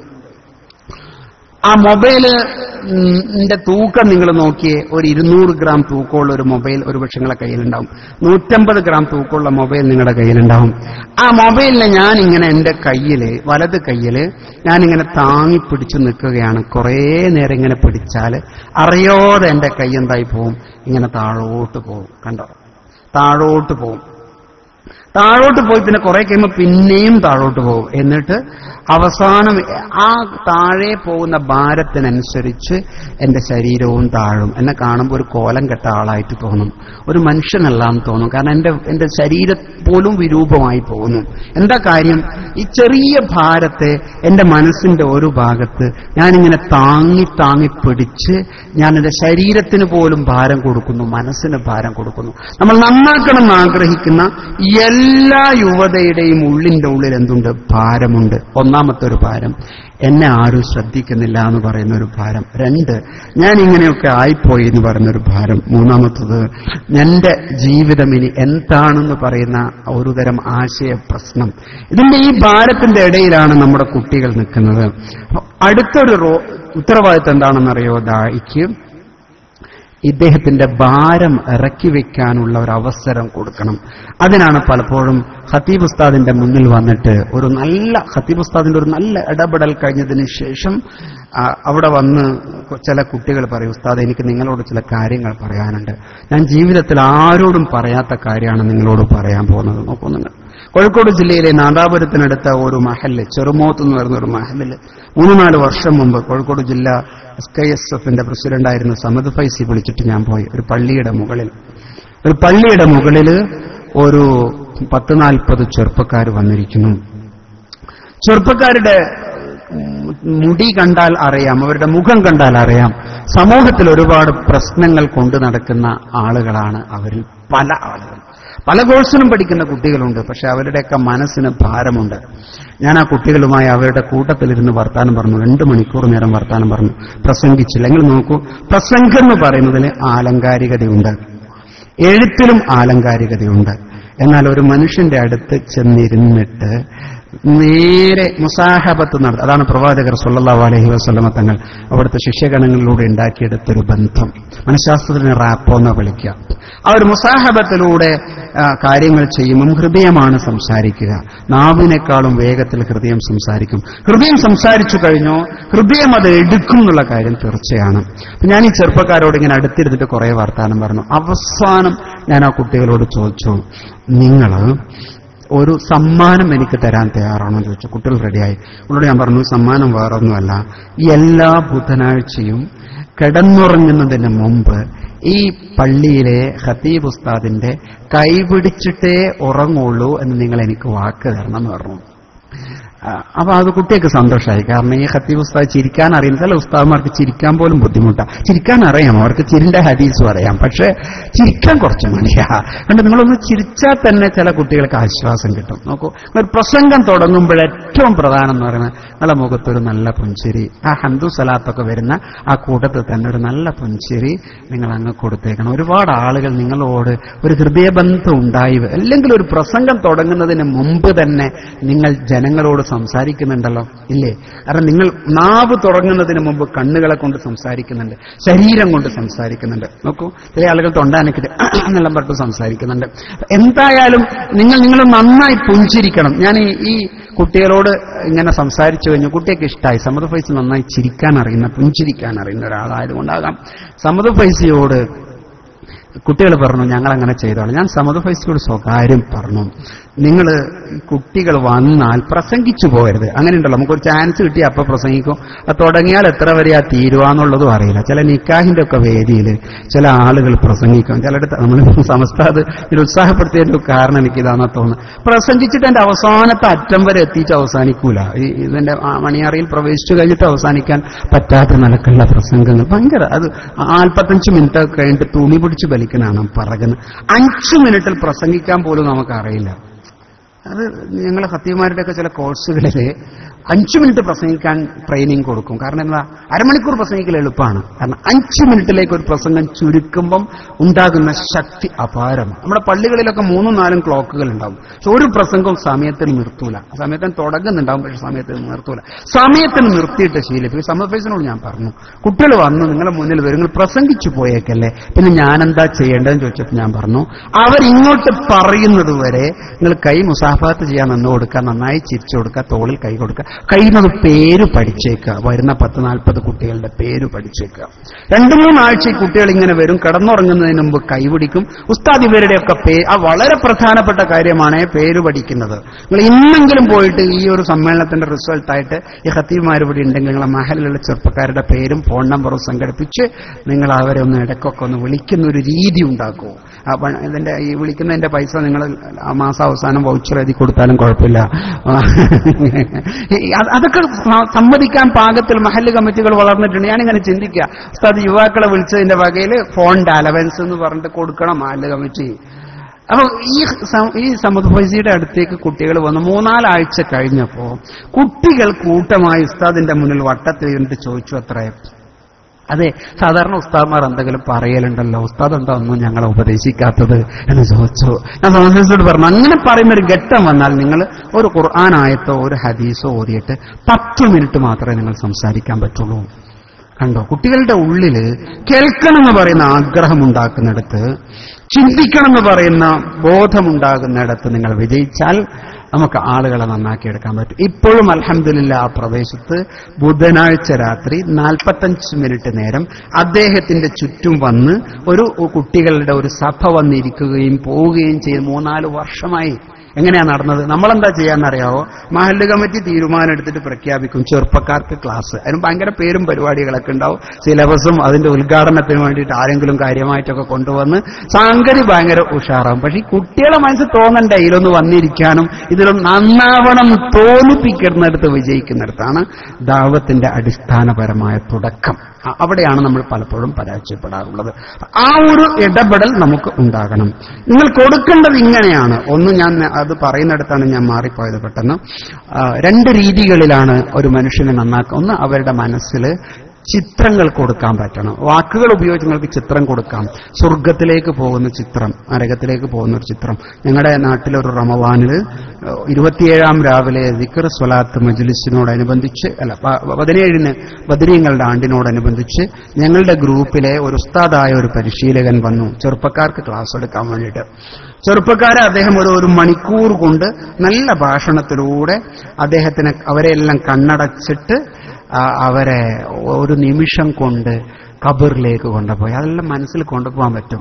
Speaker 1: ആ മൊബൈല് ന്റെ തൂക്കം നിങ്ങൾ നോക്കിയേ ഒരു ഇരുന്നൂറ് ഗ്രാം തൂക്കമുള്ള ഒരു മൊബൈൽ ഒരു പക്ഷെ നിങ്ങളുടെ കയ്യിലുണ്ടാവും നൂറ്റമ്പത് ഗ്രാം തൂക്കമുള്ള മൊബൈൽ നിങ്ങളുടെ കയ്യിലുണ്ടാവും ആ മൊബൈലിനെ ഞാൻ ഇങ്ങനെ എന്റെ കയ്യില് വലത് കയ്യില് ഞാനിങ്ങനെ താങ്ങി പിടിച്ചു നിൽക്കുകയാണ് കുറേ നേരം ഇങ്ങനെ പിടിച്ചാൽ അറിയാതെ എന്റെ കൈ എന്തായി പോവും ഇങ്ങനെ താഴോട്ട് പോവും കണ്ടോ താഴോട്ട് പോവും താഴോട്ട് പോയി പിന്നെ കുറെ കഴിയുമ്പോൾ പിന്നെയും താഴോട്ട് പോകും എന്നിട്ട് അവസാനം ആ താഴെ പോകുന്ന ഭാരത്തിനനുസരിച്ച് എന്റെ ശരീരവും താഴും എന്നെ കാണുമ്പോൾ ഒരു കോലം കെട്ട ആളായിട്ട് തോന്നും ഒരു മനുഷ്യനല്ലാന്ന് തോന്നും കാരണം എന്റെ എന്റെ ശരീരം പോലും വിരൂപമായി പോകുന്നു എന്താ കാര്യം ഈ ചെറിയ ഭാരത്തെ എന്റെ മനസ്സിന്റെ ഒരു ഭാഗത്ത് ഞാനിങ്ങനെ താങ്ങി താങ്ങി പിടിച്ച് ഞാൻ എന്റെ ശരീരത്തിന് പോലും ഭാരം കൊടുക്കുന്നു മനസ്സിന് ഭാരം കൊടുക്കുന്നു നമ്മൾ നന്നാക്കണം എന്ന് ആഗ്രഹിക്കുന്ന എല്ലാ യുവതയുടെയും ഉള്ളിന്റെ ഉള്ളിൽ എന്തുണ്ട് ഭാരമുണ്ട് ഒന്നാമത്തെ ഒരു ഭാരം എന്നെ ആരും ശ്രദ്ധിക്കുന്നില്ല എന്ന് പറയുന്ന ഒരു ഭാരം രണ്ട് ഞാൻ ഇങ്ങനെയൊക്കെ ആയിപ്പോയി എന്ന് പറയുന്ന ഒരു ഭാരം മൂന്നാമത്തത് എന്റെ ജീവിതം ഇനി എന്താണെന്ന് പറയുന്ന ഒരു തരം ആശയ പ്രശ്നം ഇതിന്റെ ഈ ഭാരത്തിന്റെ ഇടയിലാണ് നമ്മുടെ കുട്ടികൾ നിൽക്കുന്നത് അപ്പൊ അടുത്തൊരു റോ ഉത്തരവാദിത്തം എന്താണെന്നറിയോ ദായിക്ക് ഇദ്ദേഹത്തിന്റെ ഭാരം ഇറക്കി വെക്കാനുള്ള ഒരു അവസരം കൊടുക്കണം അതിനാണ് പലപ്പോഴും ഖത്തീബ് ഉസ്താദിന്റെ മുന്നിൽ വന്നിട്ട് ഒരു നല്ല ഖത്തീബ് ഉസ്താദിന്റെ ഒരു നല്ല ഇടപെടൽ കഴിഞ്ഞതിന് ശേഷം ആ, അവിടെ വന്ന് ചില കുട്ടികൾ പറയും ഉസ്താദ് എനിക്ക് നിങ്ങളോട് ചില കാര്യങ്ങൾ പറയാനുണ്ട് ഞാൻ ജീവിതത്തിൽ ആരോടും പറയാത്ത കാര്യമാണ് നിങ്ങളോട് പറയാൻ പോകുന്നത് നോക്കൂ നിങ്ങൾ കോഴിക്കോട് ജില്ലയിലെ നാദാപുരത്തിനടുത്ത ഒരു മഹല് ചെറുമോത്ത് എന്ന് പറയുന്ന ഒരു മഹലില് മൂന്ന് നാല് വർഷം മുമ്പ് കോഴിക്കോട് ജില്ല എസ് കെ എസ് എഫിന്റെ പ്രസിഡന്റായിരുന്ന സമദ് ഫൈസി വിളിച്ചിട്ട് ഞാൻ പോയി ഒരു പള്ളിയുടെ മുകളിൽ ഒരു പള്ളിയുടെ മുകളിൽ ഒരു പത്ത് നാൽപ്പത് ചെറുപ്പക്കാർ വന്നിരിക്കുന്നു ചെറുപ്പക്കാരുടെ മുടി കണ്ടാൽ അറിയാം അവരുടെ മുഖം കണ്ടാൽ അറിയാം സമൂഹത്തിൽ ഒരുപാട് പ്രശ്നങ്ങൾ കൊണ്ടു നടക്കുന്ന ആളുകളാണ് അവരിൽ പല ആളുകൾ പല കോഴ്സിനും പഠിക്കുന്ന കുട്ടികളുണ്ട് പക്ഷെ അവരുടെയൊക്കെ മനസ്സിന് ഭാരമുണ്ട് ഞാൻ ആ കുട്ടികളുമായി അവരുടെ കൂട്ടത്തിലിരുന്ന് വർത്താനം പറഞ്ഞു രണ്ട് മണിക്കൂർ നേരം വർത്താനം പറഞ്ഞു പ്രസംഗിച്ചില്ല എങ്കിൽ നോക്കൂ പ്രസംഗം എന്ന് പറയുന്നതിൽ ആലങ്കാരികതയുണ്ട് എഴുത്തിലും ആലങ്കാരികതയുണ്ട് എന്നാൽ ഒരു മനുഷ്യന്റെ അടുത്ത് ചെന്നിരുന്നിട്ട് നേരെ മുസാഹബത്ത് നടത്തും അതാണ് പ്രവാചകർ സല്ലല്ലാഹു അലൈഹി വസല്ലമ തങ്ങൾ അവിടുത്തെ ശിഷ്യഗണങ്ങളിലൂടെ ഉണ്ടാക്കിയെടുത്തൊരു ബന്ധം മനഃശാസ്ത്രത്തിന് റാപ്പോ എന്ന് വിളിക്കുക ആ ഒരു മുസാഹബത്തിലൂടെ ആ, കാര്യങ്ങൾ ചെയ്യുമ്പം ഹൃദയമാണ് സംസാരിക്കുക നാവിനേക്കാളും വേഗത്തിൽ ഹൃദയം സംസാരിക്കും ഹൃദയം സംസാരിച്ചു കഴിഞ്ഞോ ഹൃദയം അത് എടുക്കും എന്നുള്ള കാര്യം തീർച്ചയാണ് അപ്പൊ ഞാൻ ഈ ചെറുപ്പക്കാരോട് ഇങ്ങനെ അടുത്തിരുന്നിട്ട് കുറെ വർത്താനം പറഞ്ഞു അവസാനം ഞാൻ ആ കുട്ടികളോട് ചോദിച്ചു നിങ്ങൾ ഒരു സമ്മാനം എനിക്ക് തരാൻ തയ്യാറാണോ എന്ന് ചോദിച്ചു കുട്ടികൾ റെഡിയായി ഉള്ളോട് ഞാൻ പറഞ്ഞു സമ്മാനം വേറൊന്നുമല്ല ഈ എല്ലാ ബുധനാഴ്ചയും കിടന്നുറങ്ങുന്നതിന് മുമ്പ് ഈ പള്ളിയിലെ ഖത്തീബ് ഉസ്താദിന്റെ കൈപിടിച്ചിട്ടേ ഉറങ്ങുള്ളൂ എന്ന് നിങ്ങൾ എനിക്ക് വാക്ക് തരണം എന്ന് പറഞ്ഞു ആ, അപ്പൊ അത് കുട്ടിയൊക്കെ സന്തോഷമായി കാരണം ഈ ഖത്തീബ് ഉസ്താദ് ചിരിക്കാൻ അറിയുന്ന ചില ഉസ്താദ്മാർക്ക് ചിരിക്കാൻ പോലും ബുദ്ധിമുട്ടാണ് ചിരിക്കാൻ അറിയാം അവർക്ക് ചിരിന്റെ ഹദീസും അറിയാം പക്ഷെ ചിരിക്കാൻ കുറച്ച് മടിയാ കണ്ട് നിങ്ങളൊന്ന് ചിരിച്ചാൽ തന്നെ ചില കുട്ടികൾക്ക് ആശ്വാസം കിട്ടും നോക്കൂ ഒരു പ്രസംഗം തുടങ്ങുമ്പോൾ ഏറ്റവും പ്രധാനം എന്ന് പറയുന്നത് നിങ്ങളുടെ മുഖത്തൊരു നല്ല പുഞ്ചിരി ആ ഹന്ദു സലാത്തൊക്കെ വരുന്ന ആ കൂട്ടത്തിൽ തന്നെ ഒരു നല്ല പുഞ്ചിരി നിങ്ങൾ അങ്ങ് കൊടുത്തേക്കണം ഒരുപാട് ആളുകൾ നിങ്ങളോട് ഒരു ഹൃദയബന്ധം ഉണ്ടായി വ- അല്ലെങ്കിൽ ഒരു പ്രസംഗം തുടങ്ങുന്നതിന് മുമ്പ് തന്നെ നിങ്ങൾ ജനങ്ങളോട് സംസാരിക്കുന്നുണ്ടല്ലോ ഇല്ലേ കാരണം നിങ്ങൾ നാവ് തുടങ്ങുന്നതിന് മുമ്പ് കണ്ണുകളെ കൊണ്ട് സംസാരിക്കുന്നുണ്ട് ശരീരം കൊണ്ട് സംസാരിക്കുന്നുണ്ട് നോക്കൂ ചില ആളുകൾ തൊണ്ടാനക്കിട്ട് എന്നെല്ലാം പറഞ്ഞിട്ട് സംസാരിക്കുന്നുണ്ട് എന്തായാലും നിങ്ങൾ നിങ്ങൾ നന്നായി പുഞ്ചിരിക്കണം ഞാൻ ഈ ഈ കുട്ടികളോട് ഇങ്ങനെ സംസാരിച്ചു കഴിഞ്ഞു കുട്ടിയൊക്കെ ഇഷ്ടമായി സമദ് ഫൈസ് നന്നായി ചിരിക്കാൻ അറിയുന്ന പുഞ്ചിരിക്കാൻ അറിയുന്ന ഒരാളായതുകൊണ്ടാകാം സമദ് ഫൈസിയോട് കുട്ടികൾ പറഞ്ഞു ഞങ്ങൾ അങ്ങനെ ചെയ്തോളാം ഞാൻ സമദ് ഫൈസിയോട് സ്വകാര്യം പറഞ്ഞു നിങ്ങൾ കുട്ടികൾ വന്നാൽ പ്രസംഗിച്ചു പോകരുത് അങ്ങനെ ഉണ്ടല്ലോ നമുക്കൊരു ചാൻസ് കിട്ടി അപ്പൊ പ്രസംഗിക്കും അത് തുടങ്ങിയാൽ എത്ര വരെ ആ തീരുവാന്നുള്ളതും അറിയില്ല ചില നിക്കാഹിന്റെ ഒക്കെ വേദിയിൽ ചില ആളുകൾ പ്രസംഗിക്കും ചിലയിടത്ത് നമ്മൾ സമസ്ത അത് ഇതിൽ ഉത്സാഹപ്പെടുത്തിയതിന്റെ ഒരു കാരണം എനിക്ക് ഇതാണെന്ന് തോന്നുന്നു പ്രസംഗിച്ചിട്ട് എന്റെ അവസാനത്തെ അറ്റം വരെ എത്തിച്ച് അവസാനിക്കൂല ഈ ഇതിന്റെ ആ മണിയറയിൽ പ്രവേശിച്ചു കഴിഞ്ഞിട്ട് അവസാനിക്കാൻ പറ്റാത്ത നിലക്കുള്ള പ്രസംഗങ്ങൾ ഭയങ്കര അത് നാൽപ്പത്തഞ്ച് മിനിറ്റ് കഴിഞ്ഞിട്ട് തുണി പിടിച്ച് വലിക്കണാണ് പറകുന്നത് അഞ്ചു മിനിറ്റിൽ പ്രസംഗിക്കാൻ പോലും നമുക്കറിയില്ല അത് ഞങ്ങളെ സത്യമാരുടെയൊക്കെ ചില കോഴ്സുകളിൽ അഞ്ചു മിനിറ്റ് പ്രസംഗിക്കാൻ ട്രെയിനിങ് കൊടുക്കും കാരണം എന്താ അരമണിക്കൂർ പ്രസംഗിക്കൽ എളുപ്പമാണ് കാരണം അഞ്ചു മിനിറ്റിലേക്ക് ഒരു പ്രസംഗം ചുരുക്കുമ്പം ഉണ്ടാകുന്ന ശക്തി അപാരമാണ് നമ്മുടെ പള്ളികളിലൊക്കെ മൂന്നും നാലും ക്ലോക്കുകൾ ഉണ്ടാവും പക്ഷെ ഒരു പ്രസംഗവും സമയത്തിന് നിർത്തൂല സമയത്തിന് തുടങ്ങുന്നുണ്ടാവും പക്ഷെ സമയത്തിന് നിർത്തൂല സമയത്തിന് നിർത്തിയിട്ട് ശീലിപ്പിക്കും സമഫേസിനോട് ഞാൻ പറഞ്ഞു കുട്ടികൾ വന്നു നിങ്ങളുടെ മുന്നിൽ വരും നിങ്ങൾ പ്രസംഗിച്ചു പോയേക്കല്ലേ പിന്നെ ഞാൻ എന്താ ചെയ്യേണ്ടതെന്ന് ചോദിച്ചപ്പോൾ ഞാൻ പറഞ്ഞു അവരിങ്ങോട്ട് പറയുന്നത് വരെ നിങ്ങൾ കൈ മുസാഫാത്ത് ചെയ്യാൻ നിന്ന് കൊടുക്കുക നന്നായി ചിരിച്ചു കൊടുക്കുക തോളിൽ കൈ കൊടുക്കുക കഴിയുന്നത് പേര് പഠിച്ചേക്കുക വരുന്ന പത്ത് നാൽപ്പത് കുട്ടികളുടെ പേര് പഠിച്ചേക്കുക രണ്ടു മൂന്നാഴ്ച ഈ കുട്ടികൾ ഇങ്ങനെ വരും കിടന്നുറങ്ങുന്നതിന് മുമ്പ് കൈപിടിക്കും ഉസ്താദ് ഇവരുടെയൊക്കെ പേ ആ വളരെ പ്രധാനപ്പെട്ട കാര്യമാണ് പേര് പഠിക്കുന്നത് നിങ്ങൾ ഇന്നെങ്കിലും പോയിട്ട് ഈ ഒരു സമ്മേളനത്തിന്റെ റിസൾട്ടായിട്ട് ഈ ഹത്തീമാർ ഇവിടെ ഉണ്ടെങ്കിൽ നിങ്ങളെ മഹലിലുള്ള ചെറുപ്പക്കാരുടെ പേരും ഫോൺ നമ്പറും സംഘടിപ്പിച്ച് നിങ്ങൾ അവരെ ഒന്ന് ഇടയ്ക്കൊക്കെ ഒന്ന് വിളിക്കുന്ന ഒരു രീതി ഉണ്ടാക്കൂ ആ പ- ഇതിന്റെ ഈ വിളിക്കുന്നതിന്റെ പൈസ നിങ്ങൾ ആ മാസം അവസാനം വൗച്ചർ എഴുതി കൊടുത്താലും കുഴപ്പമില്ല ഈ അത് അതൊക്കെ സ- സമ്മതിക്കാൻ പാകത്തിൽ മഹല്ല് കമ്മിറ്റികൾ വളർന്നിട്ടുണ്ട് ഞാനിങ്ങനെ ചിന്തിക്കുക ഉസ്താദ് യുവാക്കളെ വിളിച്ചതിന്റെ വകയിൽ ഫോണിന്റെ അലവൻസ് എന്ന് പറഞ്ഞിട്ട് കൊടുക്കണം മഹല്ല് കമ്മിറ്റി അപ്പൊ ഈ സ- ഈ സമുദ്ഫൈസിയുടെ അടുത്തേക്ക് കുട്ടികൾ വന്ന് മൂന്നാലാഴ്ച കഴിഞ്ഞപ്പോ കുട്ടികൾ കൂട്ടമായി ഉസ്താദിന്റെ മുന്നിൽ വട്ടത്തിൽ ഇരുന്നിട്ട് ചോദിച്ചു അത്രേ അതെ സാധാരണ ഉസ്താദ്മാർ എന്തെങ്കിലും പറയലുണ്ടല്ലോ ഉസ്താദ് എന്താ ഒന്നും ഞങ്ങളെ ഉപദേശിക്കാത്തത് എന്ന് ചോദിച്ചു ഞാൻ സോമസോട് പറഞ്ഞു അങ്ങനെ പറയുന്ന ഒരു ഘട്ടം വന്നാൽ നിങ്ങൾ ഒരു ഖുർആൻ ആയത്തോ ഒരു ഹദീസോ ഓതിയിട്ട് പത്ത് മിനിറ്റ് മാത്രമേ നിങ്ങൾ സംസാരിക്കാൻ പറ്റുള്ളൂ കണ്ടോ കുട്ടികളുടെ ഉള്ളില് കേൾക്കണം എന്ന് പറയുന്ന ആഗ്രഹം ഉണ്ടാക്കുന്നിടത്ത് ചിന്തിക്കണം എന്ന് പറയുന്ന ബോധമുണ്ടാകുന്നിടത്ത് നിങ്ങൾ വിജയിച്ചാൽ നമുക്ക് ആളുകളെ നന്നാക്കിയെടുക്കാൻ പറ്റും ഇപ്പോഴും അൽഹംദുലില്ല ആ പ്രദേശത്ത് ബുധനാഴ്ച രാത്രി നാൽപ്പത്തഞ്ച് മിനിറ്റ് നേരം അദ്ദേഹത്തിന്റെ ചുറ്റും വന്ന് ഒരു കുട്ടികളുടെ ഒരു സഭ വന്നിരിക്കുകയും പോവുകയും ചെയ്ത് മൂന്നാല് വർഷമായി എങ്ങനെയാ നടന്നത് നമ്മളെന്താ ചെയ്യാന്നറിയാവോ മഹല്ല് കമ്മിറ്റി തീരുമാനം എടുത്തിട്ട് പ്രഖ്യാപിക്കും ചെറുപ്പക്കാർക്ക് ക്ലാസ് അതിന് ഭയങ്കര പേരും പരിപാടികളൊക്കെ ഉണ്ടാവും സിലബസും അതിന്റെ ഉദ്ഘാടനത്തിന് വേണ്ടിയിട്ട് ആരെങ്കിലും കാര്യമായിട്ടൊക്കെ കൊണ്ടുവന്ന് സംഗതി ഭയങ്കര ഉഷാറാവും പക്ഷെ ഈ കുട്ടികളെ മനസ്സിൽ തോന്നണ്ടേ ഇതിലൊന്ന് വന്നിരിക്കാനും ഇതിലൊന്ന് നന്നാവണം തോന്നിപ്പിക്കുന്നിടത്ത് വിജയിക്കുന്നിടത്താണ് ദാവത്തിന്റെ അടിസ്ഥാനപരമായ തുടക്കം അ- അവിടെയാണ് നമ്മൾ പലപ്പോഴും പരാജയപ്പെടാറുള്ളത് ആ ഒരു ഇടപെടൽ നമുക്ക് ഉണ്ടാകണം നിങ്ങൾ കൊടുക്കേണ്ടത് ഇങ്ങനെയാണ് ഒന്ന് ഞാൻ അത് പറയുന്നിടത്താണ് ഞാൻ മാറിപ്പോയത് പെട്ടെന്ന് ആ, രണ്ട് രീതികളിലാണ് ഒരു മനുഷ്യനെ നന്നാക്കുക ഒന്ന് അവരുടെ മനസ്സിൽ ചിത്രങ്ങൾ കൊടുക്കാൻ പറ്റണം വാക്കുകൾ ഉപയോഗിച്ച് നിങ്ങൾക്ക് ചിത്രം കൊടുക്കാം സ്വർഗത്തിലേക്ക് പോകുന്ന ചിത്രം നരകത്തിലേക്ക് പോകുന്ന ഒരു ചിത്രം ഞങ്ങളുടെ നാട്ടിലൊരു റമവാനിൽ ഇരുപത്തിയേഴാം രാവിലെ ദിക്കർ സ്വലാത്ത് മജ്ലിസിനോടനുബന്ധിച്ച് അല്ല പ- പതിനേഴിന് ബദരീങ്ങളുടെ ആണ്ടിനോടനുബന്ധിച്ച് ഞങ്ങളുടെ ഗ്രൂപ്പിലെ ഒരു ഉസ്താദായ ഒരു പരിശീലകൻ വന്നു ചെറുപ്പക്കാർക്ക് ക്ലാസ് എടുക്കാൻ വേണ്ടിയിട്ട് ചെറുപ്പക്കാരെ അദ്ദേഹം ഒരു ഒരു മണിക്കൂർ കൊണ്ട് നല്ല ഭാഷണത്തിലൂടെ അദ്ദേഹത്തിന് അവരെല്ലാം കണ്ണടച്ചിട്ട് ആ, അവരെ ഒരു നിമിഷം കൊണ്ട് കബറിലേക്ക് കൊണ്ടുപോയി അതെല്ലാം മനസ്സിൽ കൊണ്ടുപോകാൻ പറ്റും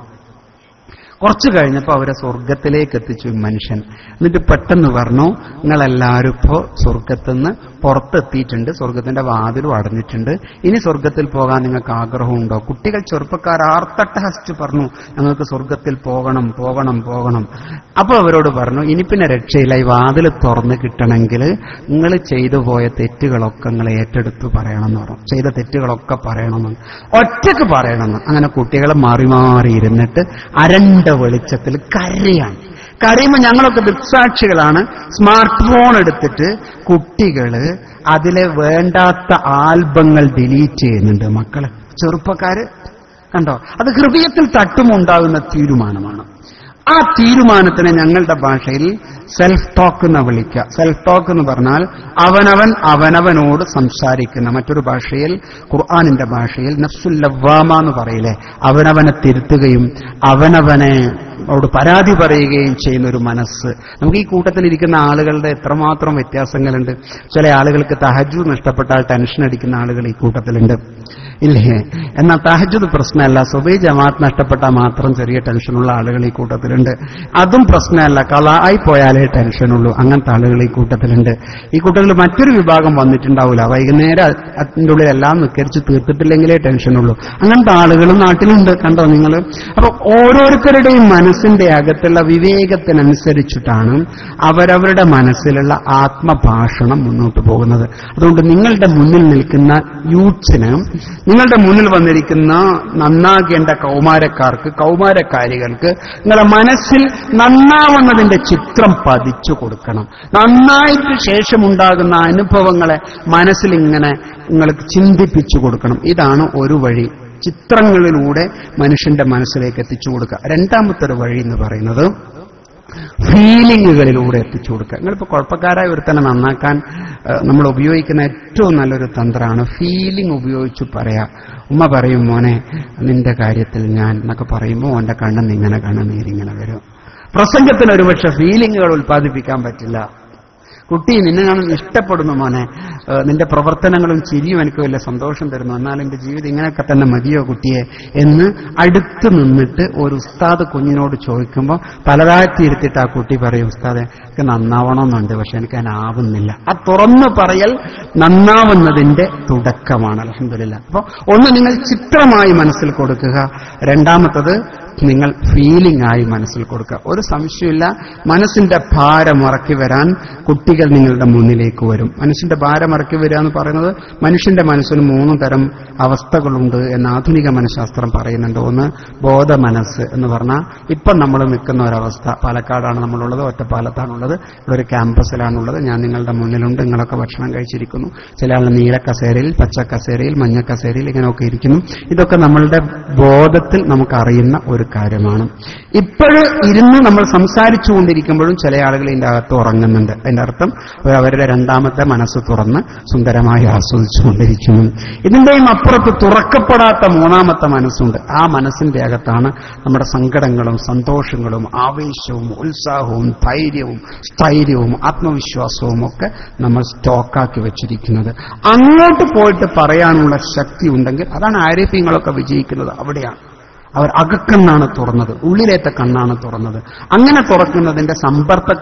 Speaker 1: കുറച്ചു കഴിഞ്ഞപ്പോൾ അവരെ സ്വർഗത്തിലേക്ക് എത്തിച്ചു ഈ മനുഷ്യൻ എന്നിട്ട് പെട്ടെന്ന് പറഞ്ഞു നിങ്ങളെല്ലാവരും ഇപ്പോൾ സ്വർഗത്തുനിന്ന് പുറത്തെത്തിയിട്ടുണ്ട് സ്വർഗത്തിന്റെ വാതിലും അടഞ്ഞിട്ടുണ്ട് ഇനി സ്വർഗത്തിൽ പോകാൻ നിങ്ങൾക്ക് ആഗ്രഹമുണ്ടോ കുട്ടികൾ ചെറുപ്പക്കാർ ആർത്തട്ടഹസിച്ച് പറഞ്ഞു ഞങ്ങൾക്ക് സ്വർഗത്തിൽ പോകണം പോകണം പോകണം അപ്പോൾ അവരോട് പറഞ്ഞു ഇനി പിന്നെ രക്ഷയില്ല ഈ വാതിൽ തുറന്ന് കിട്ടണമെങ്കിൽ നിങ്ങൾ ചെയ്തു പോയ തെറ്റുകളൊക്കെ നിങ്ങൾ ഏറ്റെടുത്ത് പറയണമെന്ന് പറഞ്ഞു ചെയ്ത തെറ്റുകളൊക്കെ പറയണമെന്ന് ഒറ്റക്ക് പറയണമെന്ന് അങ്ങനെ കുട്ടികളെ മാറി മാറി ഇരുന്നിട്ട് അരണ്ട വെളിച്ചത്തിൽ കരയാണ് കരയുമ്പോൾ ഞങ്ങളൊക്കെ ദൃക്സാക്ഷികളാണ് സ്മാർട്ട് ഫോൺ എടുത്തിട്ട് കുട്ടികള് അതിലെ വേണ്ടാത്ത ആൽബങ്ങൾ ഡിലീറ്റ് ചെയ്യുന്നുണ്ട് മക്കള് ചെറുപ്പക്കാര് കണ്ടോ അത് ഹൃദയത്തിൽ തട്ടുമുണ്ടാകുന്ന തീരുമാനമാണ് ആ തീരുമാനത്തിന് ഞങ്ങളുടെ ഭാഷയിൽ സെൽഫ് ടോക്ക് എന്ന് വിളിക്കുക സെൽഫ് ടോക്ക് എന്ന് പറഞ്ഞാൽ അവനവൻ അവനവനോട് സംസാരിക്കുന്ന മറ്റൊരു ഭാഷയിൽ ഖുർആാനിന്റെ ഭാഷയിൽ നഫ്സുൽ ലവ്വാമ എന്ന് പറയില്ലേ അവനവനെ തിരുത്തുകയും അവനവനെ അവരോട് പരാതി പറയുകയും ചെയ്യുന്ന ഒരു മനസ്സ് നമുക്ക് ഈ കൂട്ടത്തിൽ ഇരിക്കുന്ന ആളുകളുടെ എത്രമാത്രം വ്യത്യാസങ്ങളുണ്ട് ചില ആളുകൾക്ക് തഹജു നഷ്ടപ്പെട്ടാൽ ടെൻഷൻ അടിക്കുന്ന ആളുകൾ ഈ കൂട്ടത്തിലുണ്ട് ഇല്ലേ എന്നാൽ തഹജുദ് പ്രശ്നമല്ല സുബൈ ജമാഅത്ത് നഷ്ടപ്പെട്ടാൽ മാത്രം ചെറിയ ടെൻഷനുള്ള ആളുകൾ ഈ കൂട്ടത്തിലുണ്ട് അതും പ്രശ്നമല്ല കളായി പോയാലേ ടെൻഷനുള്ളൂ അങ്ങനത്തെ ആളുകൾ ഈ കൂട്ടത്തിലുണ്ട് ഈ കൂട്ടത്തിൽ മറ്റൊരു വിഭാഗം വന്നിട്ടുണ്ടാവില്ല വൈകുന്നേരം അ- അതിന്റെ ഉള്ളിൽ എല്ലാം നിക്കരിച്ച് തീർത്തിട്ടില്ലെങ്കിലേ ടെൻഷനുള്ളൂ അങ്ങനത്തെ ആളുകളും നാട്ടിലുണ്ട് കണ്ടോ നിങ്ങൾ അപ്പൊ ഓരോരുത്തരുടെയും മനസ്സിന്റെ അകത്തുള്ള വിവേകത്തിനനുസരിച്ചിട്ടാണ് അവരവരുടെ മനസ്സിലുള്ള ആത്മഭാഷണം മുന്നോട്ട് പോകുന്നത് അതുകൊണ്ട് നിങ്ങളുടെ മുന്നിൽ നിൽക്കുന്ന യൂത്ത്സിന് നിങ്ങളുടെ മുന്നിൽ വന്നിരിക്കുന്ന നന്നാകേണ്ട കൗമാരക്കാർക്ക് കൗമാരക്കാരികൾക്ക് നിങ്ങളുടെ മനസ്സിൽ നന്നാവുന്നതിന്റെ ചിത്രം പതിച്ചു കൊടുക്കണം നന്നായിട്ട് ശേഷമുണ്ടാകുന്ന അനുഭവങ്ങളെ മനസ്സിൽ ഇങ്ങനെ നിങ്ങൾക്ക് ചിന്തിപ്പിച്ചു കൊടുക്കണം ഇതാണ് ഒരു വഴി ചിത്രങ്ങളിലൂടെ മനുഷ്യന്റെ മനസ്സിലേക്ക് എത്തിച്ചു കൊടുക്കുക രണ്ടാമത്തെ ഒരു വഴി എന്ന് പറയുന്നത് ഫീലിങ്ങുകളിലൂടെ എത്തിച്ചു കൊടുക്കുക നിങ്ങളിപ്പോൾ കുഴപ്പക്കാരായ ഒരുത്തനെ നന്നാക്കാൻ ഏഹ്, നമ്മൾ ഉപയോഗിക്കുന്ന ഏറ്റവും നല്ലൊരു തന്ത്രമാണ് ഫീലിംഗ് ഉപയോഗിച്ച് പറയാ ഉമ്മ പറയും മോനെ നിന്റെ കാര്യത്തിൽ ഞാൻ എന്നൊക്കെ പറയുമ്പോൾ ഓന്റെ കണ്ണെന്ന് ഇങ്ങനെ കണ്ണുനീരിങ്ങനെ വരും പ്രസംഗത്തിന് ഒരുപക്ഷെ ഫീലിങ്ങുകൾ ഉൽപ്പാദിപ്പിക്കാൻ പറ്റില്ല കുട്ടി നിന്നെ ഞാൻ ഇഷ്ടപ്പെടുന്നു മോനെ ഏഹ് നിന്റെ പ്രവർത്തനങ്ങളും ചിരിയും എനിക്ക് വലിയ സന്തോഷം തരുന്നു എന്നാൽ എന്റെ ജീവിതം ഇങ്ങനെയൊക്കെ തന്നെ മതിയോ കുട്ടിയെ എന്ന് അടുത്ത് നിന്നിട്ട് ഒരു ഉസ്താദ് കുഞ്ഞിനോട് ചോദിക്കുമ്പോൾ പലതാഴ്ത്തി ഇരുത്തിയിട്ട് ആ കുട്ടി പറയും ഉസ്താദെ എനിക്ക് നന്നാവണമെന്നുണ്ട് പക്ഷെ എനിക്ക് അതിനാവുന്നില്ല ആ തുറന്നു പറയൽ നന്നാവുന്നതിന്റെ തുടക്കമാണ് അലഹമില്ല അപ്പോൾ ഒന്ന് നിങ്ങൾ ചിത്രമായി മനസ്സിൽ കൊടുക്കുക രണ്ടാമത്തത് നിങ്ങൾ ഫീലിംഗ് ആയി മനസ്സിൽ കൊടുക്കുക ഒരു സംശയമില്ല മനസ്സിന്റെ ഭാരം ഇറക്കി വരാൻ കുട്ടികൾ നിങ്ങളുടെ മുന്നിലേക്ക് വരും മനുഷ്യന്റെ ഭാരം ഇറക്കി വരിക എന്ന് പറയുന്നത് മനുഷ്യന്റെ മനസ്സിന് മൂന്ന് തരം അവസ്ഥകളുണ്ട് എന്ന് ആധുനിക മനഃശാസ്ത്രം പറയുന്നുണ്ട് ഒന്ന് ബോധ മനസ്സ് എന്ന് പറഞ്ഞാൽ ഇപ്പം നമ്മൾ നിൽക്കുന്ന ഒരവസ്ഥ പാലക്കാടാണ് നമ്മളുള്ളത് ഒറ്റപ്പാലത്താണുള്ളത് ഇവിടെ ഒരു ക്യാമ്പസിലാണുള്ളത് ഞാൻ നിങ്ങളുടെ മുന്നിലുണ്ട് നിങ്ങളൊക്കെ ഭക്ഷണം കഴിച്ചിരിക്കുന്നു ചില ആൾ നീല കസേരയിൽ പച്ച കസേരയിൽ മഞ്ഞ കസേരയിൽ ഇങ്ങനെയൊക്കെ ഇരിക്കുന്നു ഇതൊക്കെ നമ്മളുടെ ബോധത്തിൽ നമുക്ക് അറിയുന്ന ഒരു കാര്യമാണ് ഇപ്പോഴും ഇരുന്ന് നമ്മൾ സംസാരിച്ചുകൊണ്ടിരിക്കുമ്പോഴും ചില ആളുകൾ ഇതിന്റെ അകത്ത് ഉറങ്ങുന്നുണ്ട് അതിന്റെ അർത്ഥം അവർ അവരുടെ രണ്ടാമത്തെ മനസ്സ് തുറന്ന് സുന്ദരമായി ആസ്വദിച്ചുകൊണ്ടിരിക്കുന്നു ഇതിന്റെയും അപ്പുറത്ത് തുറക്കപ്പെടാത്ത മൂന്നാമത്തെ മനസ്സുണ്ട് ആ മനസ്സിന്റെ അകത്താണ് നമ്മുടെ സങ്കടങ്ങളും സന്തോഷങ്ങളും ആവേശവും ഉത്സാഹവും ധൈര്യവും സ്ഥൈര്യവും ആത്മവിശ്വാസവും ഒക്കെ നമ്മൾ സ്റ്റോക്കാക്കി വെച്ചിരിക്കുന്നത് അങ്ങോട്ട് പോയിട്ട് പറയാനുള്ള ശക്തി ഉണ്ടെങ്കിൽ അതാണ് ആരോഗ്യങ്ങളൊക്കെ വിജയിക്കുന്നത് അവിടെയാണ് അവർ അകക്കണ്ണാണ് തുറന്നത് ഉള്ളിലേത്തെ കണ്ണാണ് തുറന്നത് അങ്ങനെ തുറക്കുന്നതിന്റെ സമ്പർക്ക കൊ-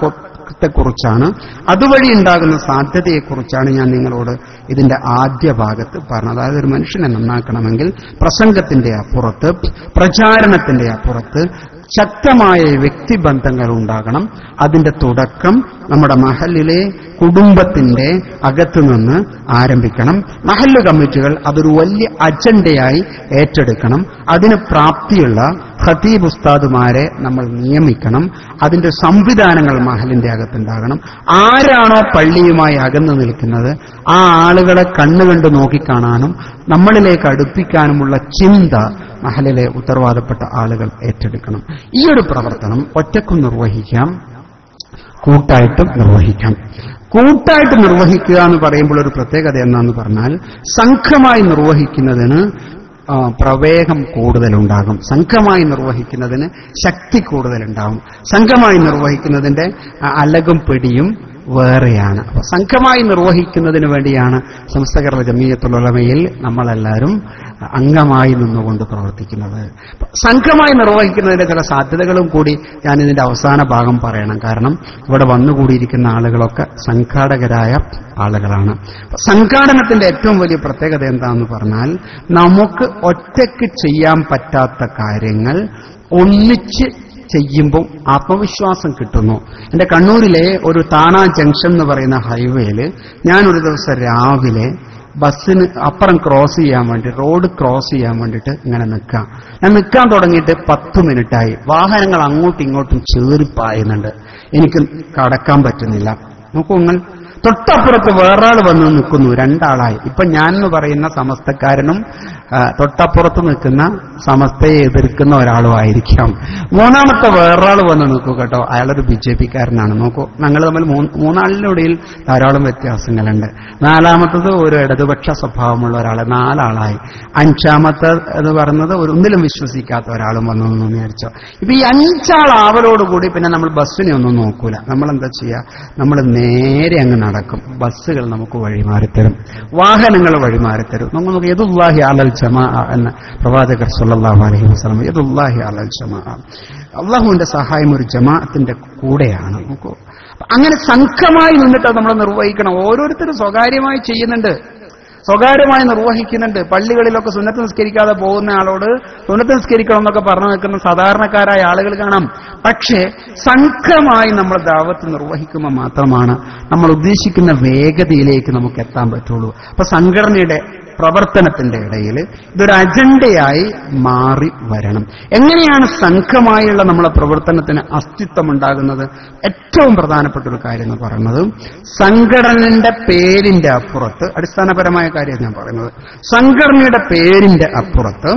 Speaker 1: പ്രവർത്തനത്തെക്കുറിച്ചാണ് അതുവഴി ഉണ്ടാകുന്ന സാധ്യതയെക്കുറിച്ചാണ് ഞാൻ നിങ്ങളോട് ഇതിന്റെ ആദ്യ ഭാഗത്ത് പറഞ്ഞത് അതായത് ഒരു മനുഷ്യനെ നന്നാക്കണമെങ്കിൽ പ്രസംഗത്തിന്റെ അപ്പുറത്ത് പ്രചാരണത്തിന്റെ അപ്പുറത്ത് ശക്തമായ വ്യക്തിബന്ധങ്ങൾ ഉണ്ടാകണം അതിന്റെ തുടക്കം നമ്മുടെ മഹലിലെ കുടുംബത്തിന്റെ അകത്തു നിന്ന് ആരംഭിക്കണം മഹല്ല് കമ്മിറ്റികൾ അതൊരു വലിയ അജണ്ടയായി ഏറ്റെടുക്കണം അതിന് പ്രാപ്തിയുള്ള ഖതീബ് ഉസ്താദുമാരെ നമ്മൾ നിയമിക്കണം അതിന്റെ സംവിധാനങ്ങൾ മഹലിന്റെ അകത്തുണ്ടാകണം ആരാണോ പള്ളിയുമായി അകന്നു നിൽക്കുന്നത് ആ ആളുകളെ കണ്ണുകണ്ട് നോക്കിക്കാണാനും നമ്മളിലേക്ക് അടുപ്പിക്കാനുമുള്ള ചിന്ത മഹലിലെ ഉത്തരവാദപ്പെട്ട ആളുകൾ ഏറ്റെടുക്കണം ഈ ഒരു പ്രവർത്തനം ഒറ്റക്കും നിർവഹിക്കാം കൂട്ടായിട്ടും നിർവഹിക്കാം കൂട്ടായിട്ട് നിർവഹിക്കുക എന്ന് പറയുമ്പോൾ ഒരു പ്രത്യേകത എന്നാന്ന് പറഞ്ഞാൽ സംഘമായി നിർവഹിക്കുന്നതിന് ആ, പ്രവേഗം കൂടുതലുണ്ടാകും സംഘമായി നിർവഹിക്കുന്നതിന് ശക്തി കൂടുതലുണ്ടാകും സംഘമായി നിർവഹിക്കുന്നതിന്റെ ആ, അലകും പിടിയും വേറെയാണ് അപ്പൊ സംഘമായി നിർവഹിക്കുന്നതിന് വേണ്ടിയാണ് സംസ്ഥകരണ ജമീയത്തുലമയിൽ നമ്മളെല്ലാവരും അംഗമായി നിന്നുകൊണ്ട് പ്രവർത്തിക്കുന്നത് അപ്പൊ സംഘമായി നിർവഹിക്കുന്നതിന്റെ ചില സാധ്യതകളും കൂടി ഞാൻ ഇതിന്റെ അവസാന ഭാഗം പറയണം കാരണം ഇവിടെ വന്നുകൂടിയിരിക്കുന്ന ആളുകളൊക്കെ സംഘാടകരായ ആളുകളാണ് അപ്പൊ സംഘാടനത്തിന്റെ ഏറ്റവും വലിയ പ്രത്യേകത എന്താണെന്ന് പറഞ്ഞാൽ നമുക്ക് ഒറ്റയ്ക്ക് ചെയ്യാൻ പറ്റാത്ത കാര്യങ്ങൾ ഒന്നിച്ച് ചെയ്യുമ്പോൾ ആത്മവിശ്വാസം കിട്ടുന്നു എന്റെ കണ്ണൂരിലെ ഒരു താണ ജംഗ്ഷൻ എന്ന് പറയുന്ന ഹൈവേയിൽ ഞാൻ ഒരു ദിവസം രാവിലെ ബസ്സിന് അപ്പുറം ക്രോസ് ചെയ്യാൻ വേണ്ടി റോഡ് ക്രോസ് ചെയ്യാൻ വേണ്ടിയിട്ട് ഇങ്ങനെ നിൽക്കാം ഞാൻ നിൽക്കാൻ തുടങ്ങിയിട്ട് പത്ത് മിനിറ്റായി വാഹനങ്ങൾ അങ്ങോട്ടും ഇങ്ങോട്ടും ചേറിപ്പായുന്നുണ്ട് എനിക്ക് കടക്കാൻ പറ്റുന്നില്ല നോക്കൂ നിങ്ങൾ തൊട്ടപ്പുറത്ത് വേറൊരാൾ വന്ന് നിൽക്കുന്നു രണ്ടാളായി ഇപ്പൊ ഞാൻ എന്ന് പറയുന്ന സമസ്തക്കാരനും ആ, തൊട്ടപ്പുറത്ത് നിൽക്കുന്ന സമസ്തയെ എതിർക്കുന്ന ഒരാളും ആയിരിക്കാം മൂന്നാമത്തെ വേറൊരാൾ വന്ന് നിൽക്കൂ കേട്ടോ അയാളൊരു ബി ജെ പിക്കാരനാണ് നോക്കൂ ഞങ്ങൾ തമ്മിൽ മൂന്ന് മൂന്നാളിനിടയിൽ ധാരാളം വ്യത്യാസങ്ങളുണ്ട് നാലാമത്തത് ഒരു ഇടതുപക്ഷ സ്വഭാവമുള്ള ഒരാൾ നാലാളായി അഞ്ചാമത്തെ എന്ന് പറയുന്നത് ഒരു ഒന്നിലും വിശ്വസിക്കാത്ത ഒരാളും വന്നു എന്ന് വിചാരിച്ചോ ഇപ്പൊ ഈ അഞ്ചാൾ ആവലോടുകൂടി പിന്നെ നമ്മൾ ബസ്സിനെ ഒന്നും നോക്കൂല നമ്മൾ എന്താ ചെയ്യുക നമ്മൾ നേരെ അങ്ങ് നടക്കും ബസ്സുകൾ നമുക്ക് വഴിമാറിത്തരും വാഹനങ്ങൾ വഴിമാറിത്തരും നമ്മൾ നോക്കി യദുല്ലാഹി അലൽ ജമാ എന്ന പ്രവാചകർ സല്ലല്ലാഹു അലൈഹി വസല്ലം യദുല്ലാഹി അലൽ ജമാ അള്ളാഹുവിന്റെ സഹായം ഒരു ജമാഅത്തിന്റെ കൂടെയാണ് നോക്കൂ അങ്ങനെ സംഘമായി നിന്നിട്ട് നമ്മൾ നിർവഹിക്കണം ഓരോരുത്തരും സ്വകാര്യമായി ചെയ്യുന്നുണ്ട് സ്വകാര്യമായി നിർവഹിക്കുന്നുണ്ട് പള്ളികളിലൊക്കെ സുന്നത്ത് നിസ്കരിക്കാതെ പോകുന്ന ആളോട് സുന്നത്ത് നിസ്കരിക്കണം എന്നൊക്കെ പറഞ്ഞു നിൽക്കുന്ന സാധാരണക്കാരായ ആളുകൾ കാണാം പക്ഷേ സംഘമായി നമ്മൾ ദാവത്ത് നിർവഹിക്കുമ്പോൾ മാത്രമാണ് നമ്മൾ ഉദ്ദേശിക്കുന്ന വേഗതയിലേക്ക് നമുക്ക് എത്താൻ പറ്റുള്ളൂ അപ്പൊ സംഘടനയുടെ പ്രവർത്തനത്തിന്റെ ഇടയിൽ ഇതൊരു അജണ്ടയായി മാറി വരണം എങ്ങനെയാണ് സംഘമായുള്ള നമ്മളെ പ്രവർത്തനത്തിന് അസ്തിത്വം ഉണ്ടാകുന്നത് ഏറ്റവും പ്രധാനപ്പെട്ട ഒരു കാര്യം എന്ന് പറയുന്നത് സംഘടനയുടെ പേരിന്റെ അപ്പുറത്ത് അടിസ്ഥാനപരമായ കാര്യം ഞാൻ പറയുന്നത് സംഘടനയുടെ പേരിന്റെ അപ്പുറത്ത്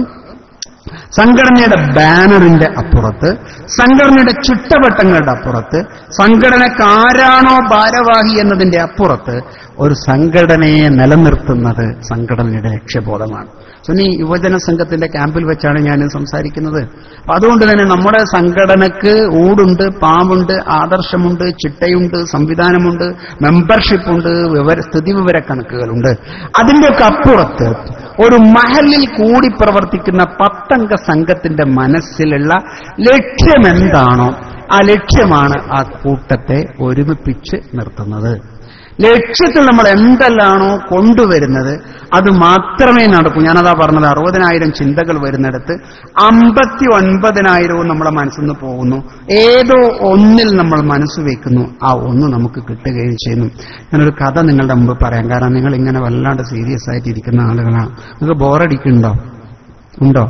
Speaker 1: സംഘടനയുടെ ബാനറിന്റെ അപ്പുറത്ത് സംഘടനയുടെ ചുട്ടവട്ടങ്ങളുടെ അപ്പുറത്ത് സംഘടനക്ക് ആരാണോ ഭാരവാഹി എന്നതിന്റെ അപ്പുറത്ത് ഒരു സംഘടനയെ നിലനിർത്തുന്നത് സംഘടനയുടെ ലക്ഷ്യബോധമാണ് സുനി യുവജന സംഘത്തിന്റെ ക്യാമ്പിൽ വെച്ചാണ് ഞാൻ സംസാരിക്കുന്നത് അപ്പൊ അതുകൊണ്ട് തന്നെ നമ്മുടെ സംഘടനക്ക് ഊടുണ്ട് പാമ്പുണ്ട് ആദർശമുണ്ട് ചിട്ടയുണ്ട് സംവിധാനമുണ്ട് മെമ്പർഷിപ്പുണ്ട് വിവര സ്ഥിതി വിവര കണക്കുകളുണ്ട് അതിന്റെയൊക്കെ അപ്പുറത്ത് ഒരു മഹലിൽ കൂടി പ്രവർത്തിക്കുന്ന പത്തംഗ സംഘത്തിന്റെ മനസ്സിലുള്ള ലക്ഷ്യം എന്താണോ ആ ലക്ഷ്യമാണ് ആ കൂട്ടത്തെ ഒരുമിപ്പിച്ച് നിർത്തുന്നത് ലക്ഷ്യത്തിൽ നമ്മൾ എന്തെല്ലാണോ കൊണ്ടുവരുന്നത് അത് മാത്രമേ നടക്കൂ ഞാനതാ പറഞ്ഞത് അറുപതിനായിരം ചിന്തകൾ വരുന്നിടത്ത് അമ്പത്തി ഒൻപതിനായിരവും നമ്മളെ മനസ്സിൽ നിന്ന് പോകുന്നു ഏതോ ഒന്നിൽ നമ്മൾ മനസ്സ് വെക്കുന്നു ആ ഒന്ന് നമുക്ക് കിട്ടുകയും ചെയ്യുന്നു ഞാനൊരു കഥ നിങ്ങളുടെ മുമ്പ് പറയാം കാരണം നിങ്ങൾ ഇങ്ങനെ വല്ലാണ്ട് സീരിയസ് ആയിട്ട് ഇരിക്കുന്ന ആളുകളാണ് നിങ്ങൾക്ക് ബോറടിക്കുന്നുണ്ടോ ഉണ്ടോ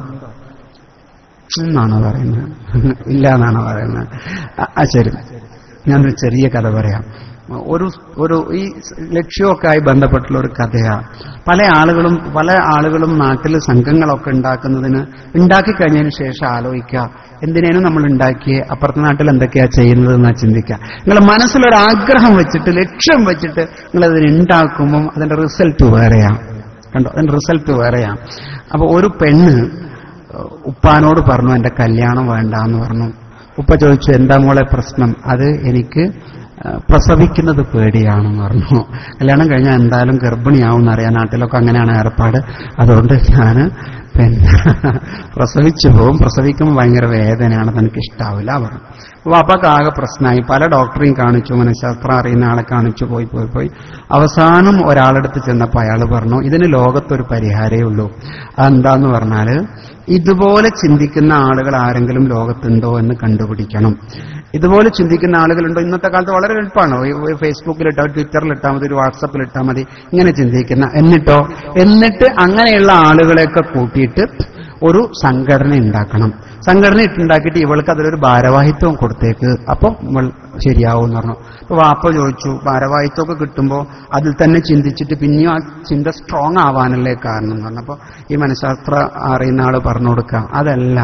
Speaker 1: എന്നാണോ പറയുന്നത് ഇല്ല എന്നാണോ പറയുന്നത് ആ, ആ ശരി ഞാനൊരു ചെറിയ കഥ പറയാം ഒരു ഒരു ഈ ലക്ഷ്യമൊക്കെ ആയി ബന്ധപ്പെട്ടുള്ള ഒരു കഥയാണ് പല ആളുകളും പല ആളുകളും നാട്ടിൽ സംഘങ്ങളൊക്കെ ഉണ്ടാക്കുന്നതിന് ഉണ്ടാക്കി കഴിഞ്ഞതിന് ശേഷം ആലോചിക്കുക എന്തിനേനും നമ്മൾ ഉണ്ടാക്കിയേ അപ്പുറത്തെ നാട്ടിൽ എന്തൊക്കെയാ ചെയ്യുന്നത് എന്നാ ചിന്തിക്കുക നിങ്ങൾ മനസ്സിലൊരു ആഗ്രഹം വെച്ചിട്ട് ലക്ഷ്യം വെച്ചിട്ട് നിങ്ങൾ അതിന് ഉണ്ടാക്കുമ്പം അതിന്റെ റിസൾട്ട് വേറെയാണ് കണ്ടോ അതിന്റെ റിസൾട്ട് വേറെയാണ് അപ്പൊ ഒരു പെണ്ണ് ഉപ്പാനോട് പറഞ്ഞു എന്റെ കല്യാണം വേണ്ട എന്ന് പറഞ്ഞു ഉപ്പ ചോദിച്ചു എന്താ മോളെ പ്രശ്നം അത് എനിക്ക് ആ, പ്രസവിക്കുന്നത് പേടിയാണെന്ന് പറഞ്ഞു കല്യാണം കഴിഞ്ഞാൽ എന്തായാലും ഗർഭിണിയാവും എന്നറിയാം നാട്ടിലൊക്കെ അങ്ങനെയാണ് ഏർപ്പാട് അതുകൊണ്ട് ഞാൻ പിന്നെ പ്രസവിച്ചു പോകും പ്രസവിക്കുമ്പോൾ ഭയങ്കര വേദനയാണ് തനിക്ക് ഇഷ്ടാവില്ല പറഞ്ഞു വാപ്പക്ക് ആകെ പ്രശ്നമായി പല ഡോക്ടറെയും കാണിച്ചു മനഃശാസ്ത്രം അറിയുന്ന ആളെ കാണിച്ചു പോയി പോയി പോയി അവസാനം ഒരാളെടുത്ത് ചെന്നപ്പോൾ അയാൾ പറഞ്ഞു ഇതിന് ലോകത്തൊരു പരിഹാരമേ ഉള്ളൂ അതെന്താന്ന് പറഞ്ഞാല് ഇതുപോലെ ചിന്തിക്കുന്ന ആളുകൾ ആരെങ്കിലും ലോകത്തുണ്ടോ എന്ന് കണ്ടുപിടിക്കണം ഇതുപോലെ ചിന്തിക്കുന്ന ആളുകളുണ്ടോ ഇന്നത്തെ കാലത്ത് വളരെ എളുപ്പമാണ് ഫേസ്ബുക്കിൽ ഇട്ടാൽ ട്വിറ്ററിൽ ഇട്ടാൽ മതി ഒരു വാട്സപ്പിൽ ഇട്ടാൽ മതി ഇങ്ങനെ ചിന്തിക്കുന്ന എന്നിട്ടോ എന്നിട്ട് അങ്ങനെയുള്ള ആളുകളെയൊക്കെ കൂട്ടിയിട്ട് ഒരു സംഘടന ഉണ്ടാക്കണം സംഘടന ഉണ്ടാക്കിയിട്ട് ഇവൾക്ക് അതിലൊരു ഭാരവാഹിത്വം കൊടുത്തേക്ക് അപ്പം ഇവൾ ശരിയാവും എന്ന് പറഞ്ഞു അപ്പൊ വാപ്പ ചോദിച്ചു ഭാരവാഹിത്വമൊക്കെ കിട്ടുമ്പോൾ അതിൽ തന്നെ ചിന്തിച്ചിട്ട് പിന്നെയും ആ ചിന്ത സ്ട്രോങ് ആവാനല്ലേ കാരണം എന്ന് പറഞ്ഞപ്പോൾ ഈ മനഃശാസ്ത്ര അറിയുന്ന ആള് പറഞ്ഞു കൊടുക്കാം അതല്ല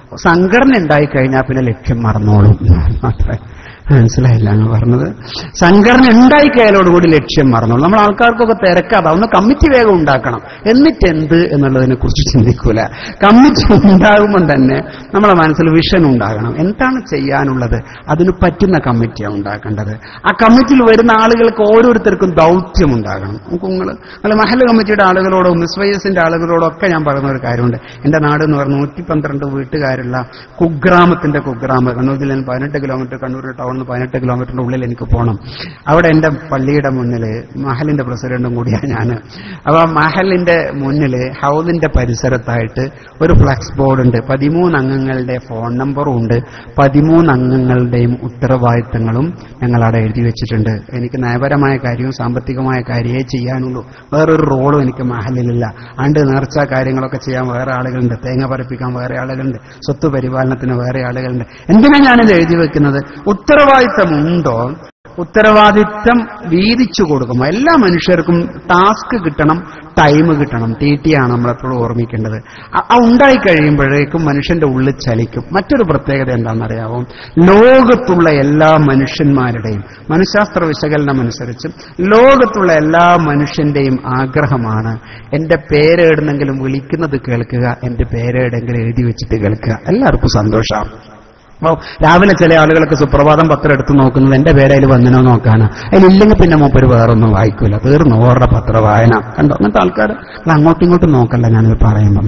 Speaker 1: സംഘടന ഉണ്ടായി കഴിഞ്ഞാൽ പിന്നെ ലക്ഷ്യം മറന്നോളും മാത്രമേ മനസ്സിലായില്ല എന്ന് പറഞ്ഞത് സംഘടന ഉണ്ടായിക്കഴിയലോടുകൂടി ലക്ഷ്യം മറന്നോളൂ നമ്മൾ ആൾക്കാർക്കൊക്കെ തിരക്കാതെ ഒന്ന് കമ്മിറ്റി വേഗം ഉണ്ടാക്കണം എന്നിട്ട് എന്ത് എന്നുള്ളതിനെ കുറിച്ച് ചിന്തിക്കൂല കമ്മിറ്റി ഉണ്ടാകുമ്പോൾ തന്നെ നമ്മളെ മനസ്സിൽ വിഷൻ ഉണ്ടാകണം എന്താണ് ചെയ്യാനുള്ളത് അതിന് പറ്റുന്ന കമ്മിറ്റിയാണ് ഉണ്ടാക്കേണ്ടത് ആ കമ്മിറ്റിയിൽ വരുന്ന ആളുകൾക്ക് ഓരോരുത്തർക്കും ദൗത്യം ഉണ്ടാകണം നമുക്ക് നിങ്ങൾ അല്ല മഹൽ കമ്മിറ്റിയുടെ ആളുകളോടോ മിസ്വൈസിന്റെ ആളുകളോടോ ഒക്കെ ഞാൻ പറയുന്ന ഒരു കാര്യമുണ്ട് എന്റെ നാട് എന്ന് പറഞ്ഞ നൂറ്റി പന്ത്രണ്ട് വീട്ടുകാരുള്ള കുഗ്രാമത്തിന്റെ കുഗ്രാമം കണ്ണൂർ ജില്ലയിൽ പതിനെട്ട് കിലോമീറ്റർ കണ്ണൂർ ടൗണിൽ നിന്ന് പതിനെട്ട് കിലോമീറ്ററിന്റെ ഉള്ളിൽ എനിക്ക് പോകണം അവിടെ എന്റെ പള്ളിയുടെ മുന്നിൽ മഹലിന്റെ പ്രസിഡന്റും കൂടിയാണ് ഞാൻ അപ്പൊ ആ മഹലിന്റെ മുന്നിൽ ഹൗദിന്റെ പരിസരത്തായിട്ട് ഒരു ഫ്ലക്സ് ബോർഡ് ഉണ്ട് പതിമൂന്ന് അംഗങ്ങളുടെ ഫോൺ നമ്പറും ഉണ്ട് പതിമൂന്ന് അംഗങ്ങളുടെയും ഉത്തരവാദിത്തങ്ങളും ഞങ്ങൾ അവിടെ എഴുതി വെച്ചിട്ടുണ്ട് എനിക്ക് നയപരമായ കാര്യവും സാമ്പത്തികമായ കാര്യമേ ചെയ്യാനുള്ളൂ വേറൊരു റോളും എനിക്ക് മഹലിലില്ല ആണ്ട് നേർച്ച കാര്യങ്ങളൊക്കെ ചെയ്യാൻ വേറെ ആളുകളുണ്ട് തേങ്ങ പറപ്പിക്കാൻ വേറെ ആളുകളുണ്ട് സ്വത്ത് പരിപാലനത്തിന് വേറെ ആളുകളുണ്ട് എന്തിനാ ഞാനിത് എഴുതി വെക്കുന്നത് ഉത്തരവാദിത്തമുണ്ടോ ഉത്തരവാദിത്തം വീതിച്ചു കൊടുക്കുമ്പോൾ എല്ലാ മനുഷ്യർക്കും ടാസ്ക് കിട്ടണം ടൈം കിട്ടണം ടി ടി ആണ് നമ്മളെപ്പോഴും ഓർമ്മിക്കേണ്ടത് ആ- ആ ഉണ്ടായി കഴിയുമ്പോഴേക്കും മനുഷ്യന്റെ ഉള്ളിൽ ചലിക്കും മറ്റൊരു പ്രത്യേകത എന്താണെന്നറിയാവോ ലോകത്തുള്ള എല്ലാ മനുഷ്യന്മാരുടെയും മനഃശാസ്ത്ര വിശകലനം അനുസരിച്ച് ലോകത്തുള്ള എല്ലാ മനുഷ്യന്റെയും ആഗ്രഹമാണ് എന്റെ പേരെടുന്നെങ്കിലും വിളിക്കുന്നത് കേൾക്കുക എന്റെ പേരെടെങ്കിലും എഴുതി വെച്ചിട്ട് കേൾക്കുക എല്ലാവർക്കും സന്തോഷമാണ് അപ്പൊ രാവിലെ ചില ആളുകളൊക്കെ സുപ്രഭാതം പത്രം എടുത്ത് നോക്കുന്നത് എന്റെ പേര് അതിൽ വന്നനോ നോക്കാണ് അതിലില്ലെങ്കിൽ പിന്നെ മൂപ്പര് വേറൊന്നും വായിക്കൂല തീർന്നു ഓരുടെ പത്ര വായന കണ്ടോ അങ്ങനത്തെ ആൾക്കാർ അങ്ങോട്ടും ഇങ്ങോട്ടും നോക്കല്ല ഞാനിത് പറയുമ്പം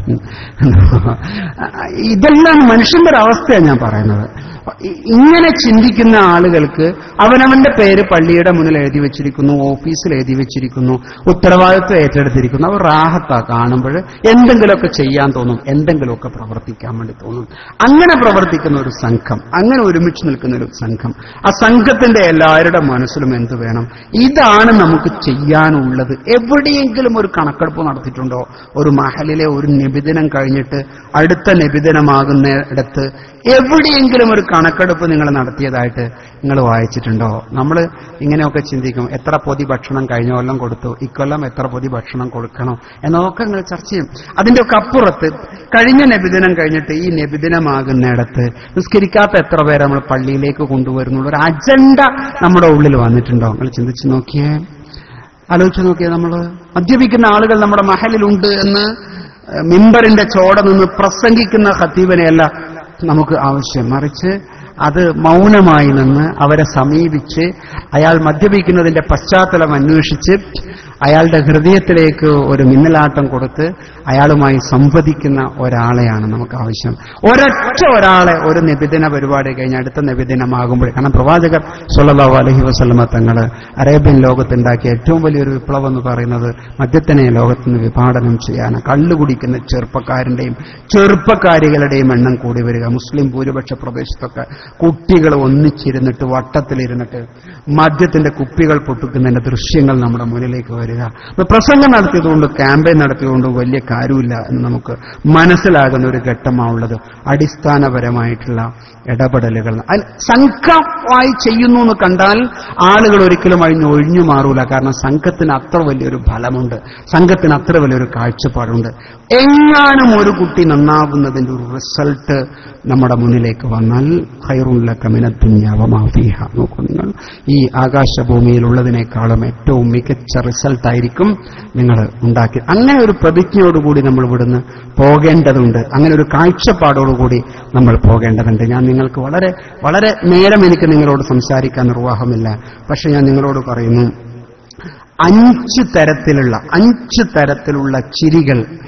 Speaker 1: ഇതെല്ലാം മനുഷ്യന്റെ ഒരു അവസ്ഥയാണ് ഞാൻ പറയുന്നത് ഇ- ഇങ്ങനെ ചിന്തിക്കുന്ന ആളുകൾക്ക് അവനവന്റെ പേര് പള്ളിയുടെ മുന്നിൽ എഴുതി വെച്ചിരിക്കുന്നു ഓഫീസിൽ എഴുതി വെച്ചിരിക്കുന്നു ഉത്തരവാദിത്വം ഏറ്റെടുത്തിരിക്കുന്നു അവർ റാഹത്താ കാണുമ്പോൾ എന്തെങ്കിലുമൊക്കെ ചെയ്യാൻ തോന്നും എന്തെങ്കിലുമൊക്കെ പ്രവർത്തിക്കാൻ വേണ്ടി തോന്നും അങ്ങനെ പ്രവർത്തിക്കുന്ന ഒരു സംഘം അങ്ങനെ ഒരുമിച്ച് നിൽക്കുന്ന ഒരു സംഘം ആ സംഘത്തിന്റെ എല്ലാവരുടെ മനസ്സിലും എന്ത് വേണം ഇതാണ് നമുക്ക് ചെയ്യാനുള്ളത് എവിടെയെങ്കിലും ഒരു കണക്കെടുപ്പ് നടത്തിയിട്ടുണ്ടോ ഒരു മഹലിലെ ഒരു നിബിദിനം കഴിഞ്ഞിട്ട് അടുത്ത നിബിദിനമാകുന്നിടത്ത് എവിടെയെങ്കിലും ഒരു കണക്കെടുപ്പ് നിങ്ങൾ നടത്തിയതായിട്ട് നിങ്ങൾ വായിച്ചിട്ടുണ്ടോ നമ്മൾ ഇങ്ങനെയൊക്കെ ചിന്തിക്കും എത്ര പൊതി ഭക്ഷണം കഴിഞ്ഞ കൊല്ലം കൊടുത്തു ഇക്കൊല്ലം എത്ര പൊതി ഭക്ഷണം കൊടുക്കണം എന്നൊക്കെ നിങ്ങൾ ചർച്ച ചെയ്യും അതിന്റെയൊക്കെ അപ്പുറത്ത് കഴിഞ്ഞ നബിദിനം കഴിഞ്ഞിട്ട് ഈ നബിദിനമാകുന്നിടത്ത് നിസ്കരിക്കാത്ത എത്ര പേരെ നമ്മൾ പള്ളിയിലേക്ക് കൊണ്ടുവരുന്നുള്ള ഒരു അജണ്ട നമ്മുടെ ഉള്ളിൽ വന്നിട്ടുണ്ടോ നിങ്ങൾ ചിന്തിച്ചു നോക്കിയേ ആലോചിച്ച് നോക്കിയേ നമ്മൾ മദ്യപിക്കുന്ന ആളുകൾ നമ്മുടെ മഹലിലുണ്ട് എന്ന് ഏഹ്, മിമ്പറിന്റെ ചോട നിന്ന് പ്രസംഗിക്കുന്ന ഖത്തീബനെയല്ല നമുക്ക് ആവശ്യം മറിച്ച് അത് മൗനമായി നിന്ന് അവരെ സമീപിച്ച് അയാൾ മദ്യപിക്കുന്നതിന്റെ പശ്ചാത്തലം അന്വേഷിച്ച് അയാളുടെ ഹൃദയത്തിലേക്ക് ഒരു മിന്നലാട്ടം കൊടുത്ത് അയാളുമായി സംവദിക്കുന്ന ഒരാളെയാണ് നമുക്ക് ആവശ്യം ഒരൊറ്റ ഒരാളെ ഒരു നിബിദിന പരിപാടി കഴിഞ്ഞ് അടുത്ത നിബിദിനമാകുമ്പോൾ കാരണം പ്രവാചകർ സല്ലല്ലാഹു അലൈഹി വസല്ലമ തങ്ങൾ അറേബ്യൻ ലോകത്തുണ്ടാക്കിയ ഏറ്റവും വലിയൊരു വിപ്ലവം എന്ന് പറയുന്നത് മദ്യത്തിനെ ലോകത്ത് നിന്ന് വിഭാടനം ചെയ്യാൻ കള്ളു കുടിക്കുന്ന ചെറുപ്പക്കാരന്റെയും ചെറുപ്പക്കാരികളുടെയും എണ്ണം കൂടി വരിക മുസ്ലിം ഭൂരിപക്ഷ പ്രദേശത്തൊക്കെ കുട്ടികൾ ഒന്നിച്ചിരുന്നിട്ട് വട്ടത്തിലിരുന്നിട്ട് മദ്യത്തിന്റെ കുപ്പികൾ പൊട്ടിക്കുന്നതിന്റെ ദൃശ്യങ്ങൾ നമ്മുടെ മുന്നിലേക്ക് വരിക അപ്പൊ പ്രസംഗം നടത്തിയതുകൊണ്ട് ക്യാമ്പയിൻ നടത്തിയതുകൊണ്ട് വലിയ കാര്യമില്ല എന്ന് നമുക്ക് മനസ്സിലാകുന്ന ഒരു ഘട്ടമാണുള്ളത് അടിസ്ഥാനപരമായിട്ടുള്ള ഇടപെടലുകൾ അതിൽ സംഘമായി ചെയ്യുന്നു എന്ന് കണ്ടാൽ ആളുകൾ ഒരിക്കലും അഴിഞ്ഞ് ഒഴിഞ്ഞു മാറൂല കാരണം സംഘത്തിന് അത്ര വലിയൊരു ഫലമുണ്ട് സംഘത്തിന് അത്ര വലിയൊരു കാഴ്ചപ്പാടുണ്ട് എങ്ങാനും ഒരു കുട്ടി നന്നാകുന്നതിന്റെ ഒരു റിസൾട്ട് നമ്മുടെ മുന്നിലേക്ക് വന്നാൽ ഹൈറുള്ള കമിനത്തുഞ്ഞാവമാഫീഹ നോക്കൂ നിങ്ങൾ ഈ ആകാശഭൂമിയിലുള്ളതിനേക്കാളും ഏറ്റവും മികച്ച റിസൾട്ട് ആയിരിക്കും നിങ്ങൾ ഉണ്ടാക്കി അങ്ങനെ ഒരു പ്രതിജ്ഞയോടുകൂടി നമ്മൾ ഇവിടുന്ന് പോകേണ്ടതുണ്ട് അങ്ങനെ ഒരു കാഴ്ചപ്പാടോടുകൂടി നമ്മൾ പോകേണ്ടതുണ്ട് ഞാൻ നിങ്ങൾക്ക് വളരെ വളരെ നേരം എനിക്ക് നിങ്ങളോട് സംസാരിക്കാൻ നിർവാഹമില്ല പക്ഷെ ഞാൻ നിങ്ങളോട് പറയുന്നു അഞ്ച് തരത്തിലുള്ള അഞ്ച് തരത്തിലുള്ള ചിരികൾ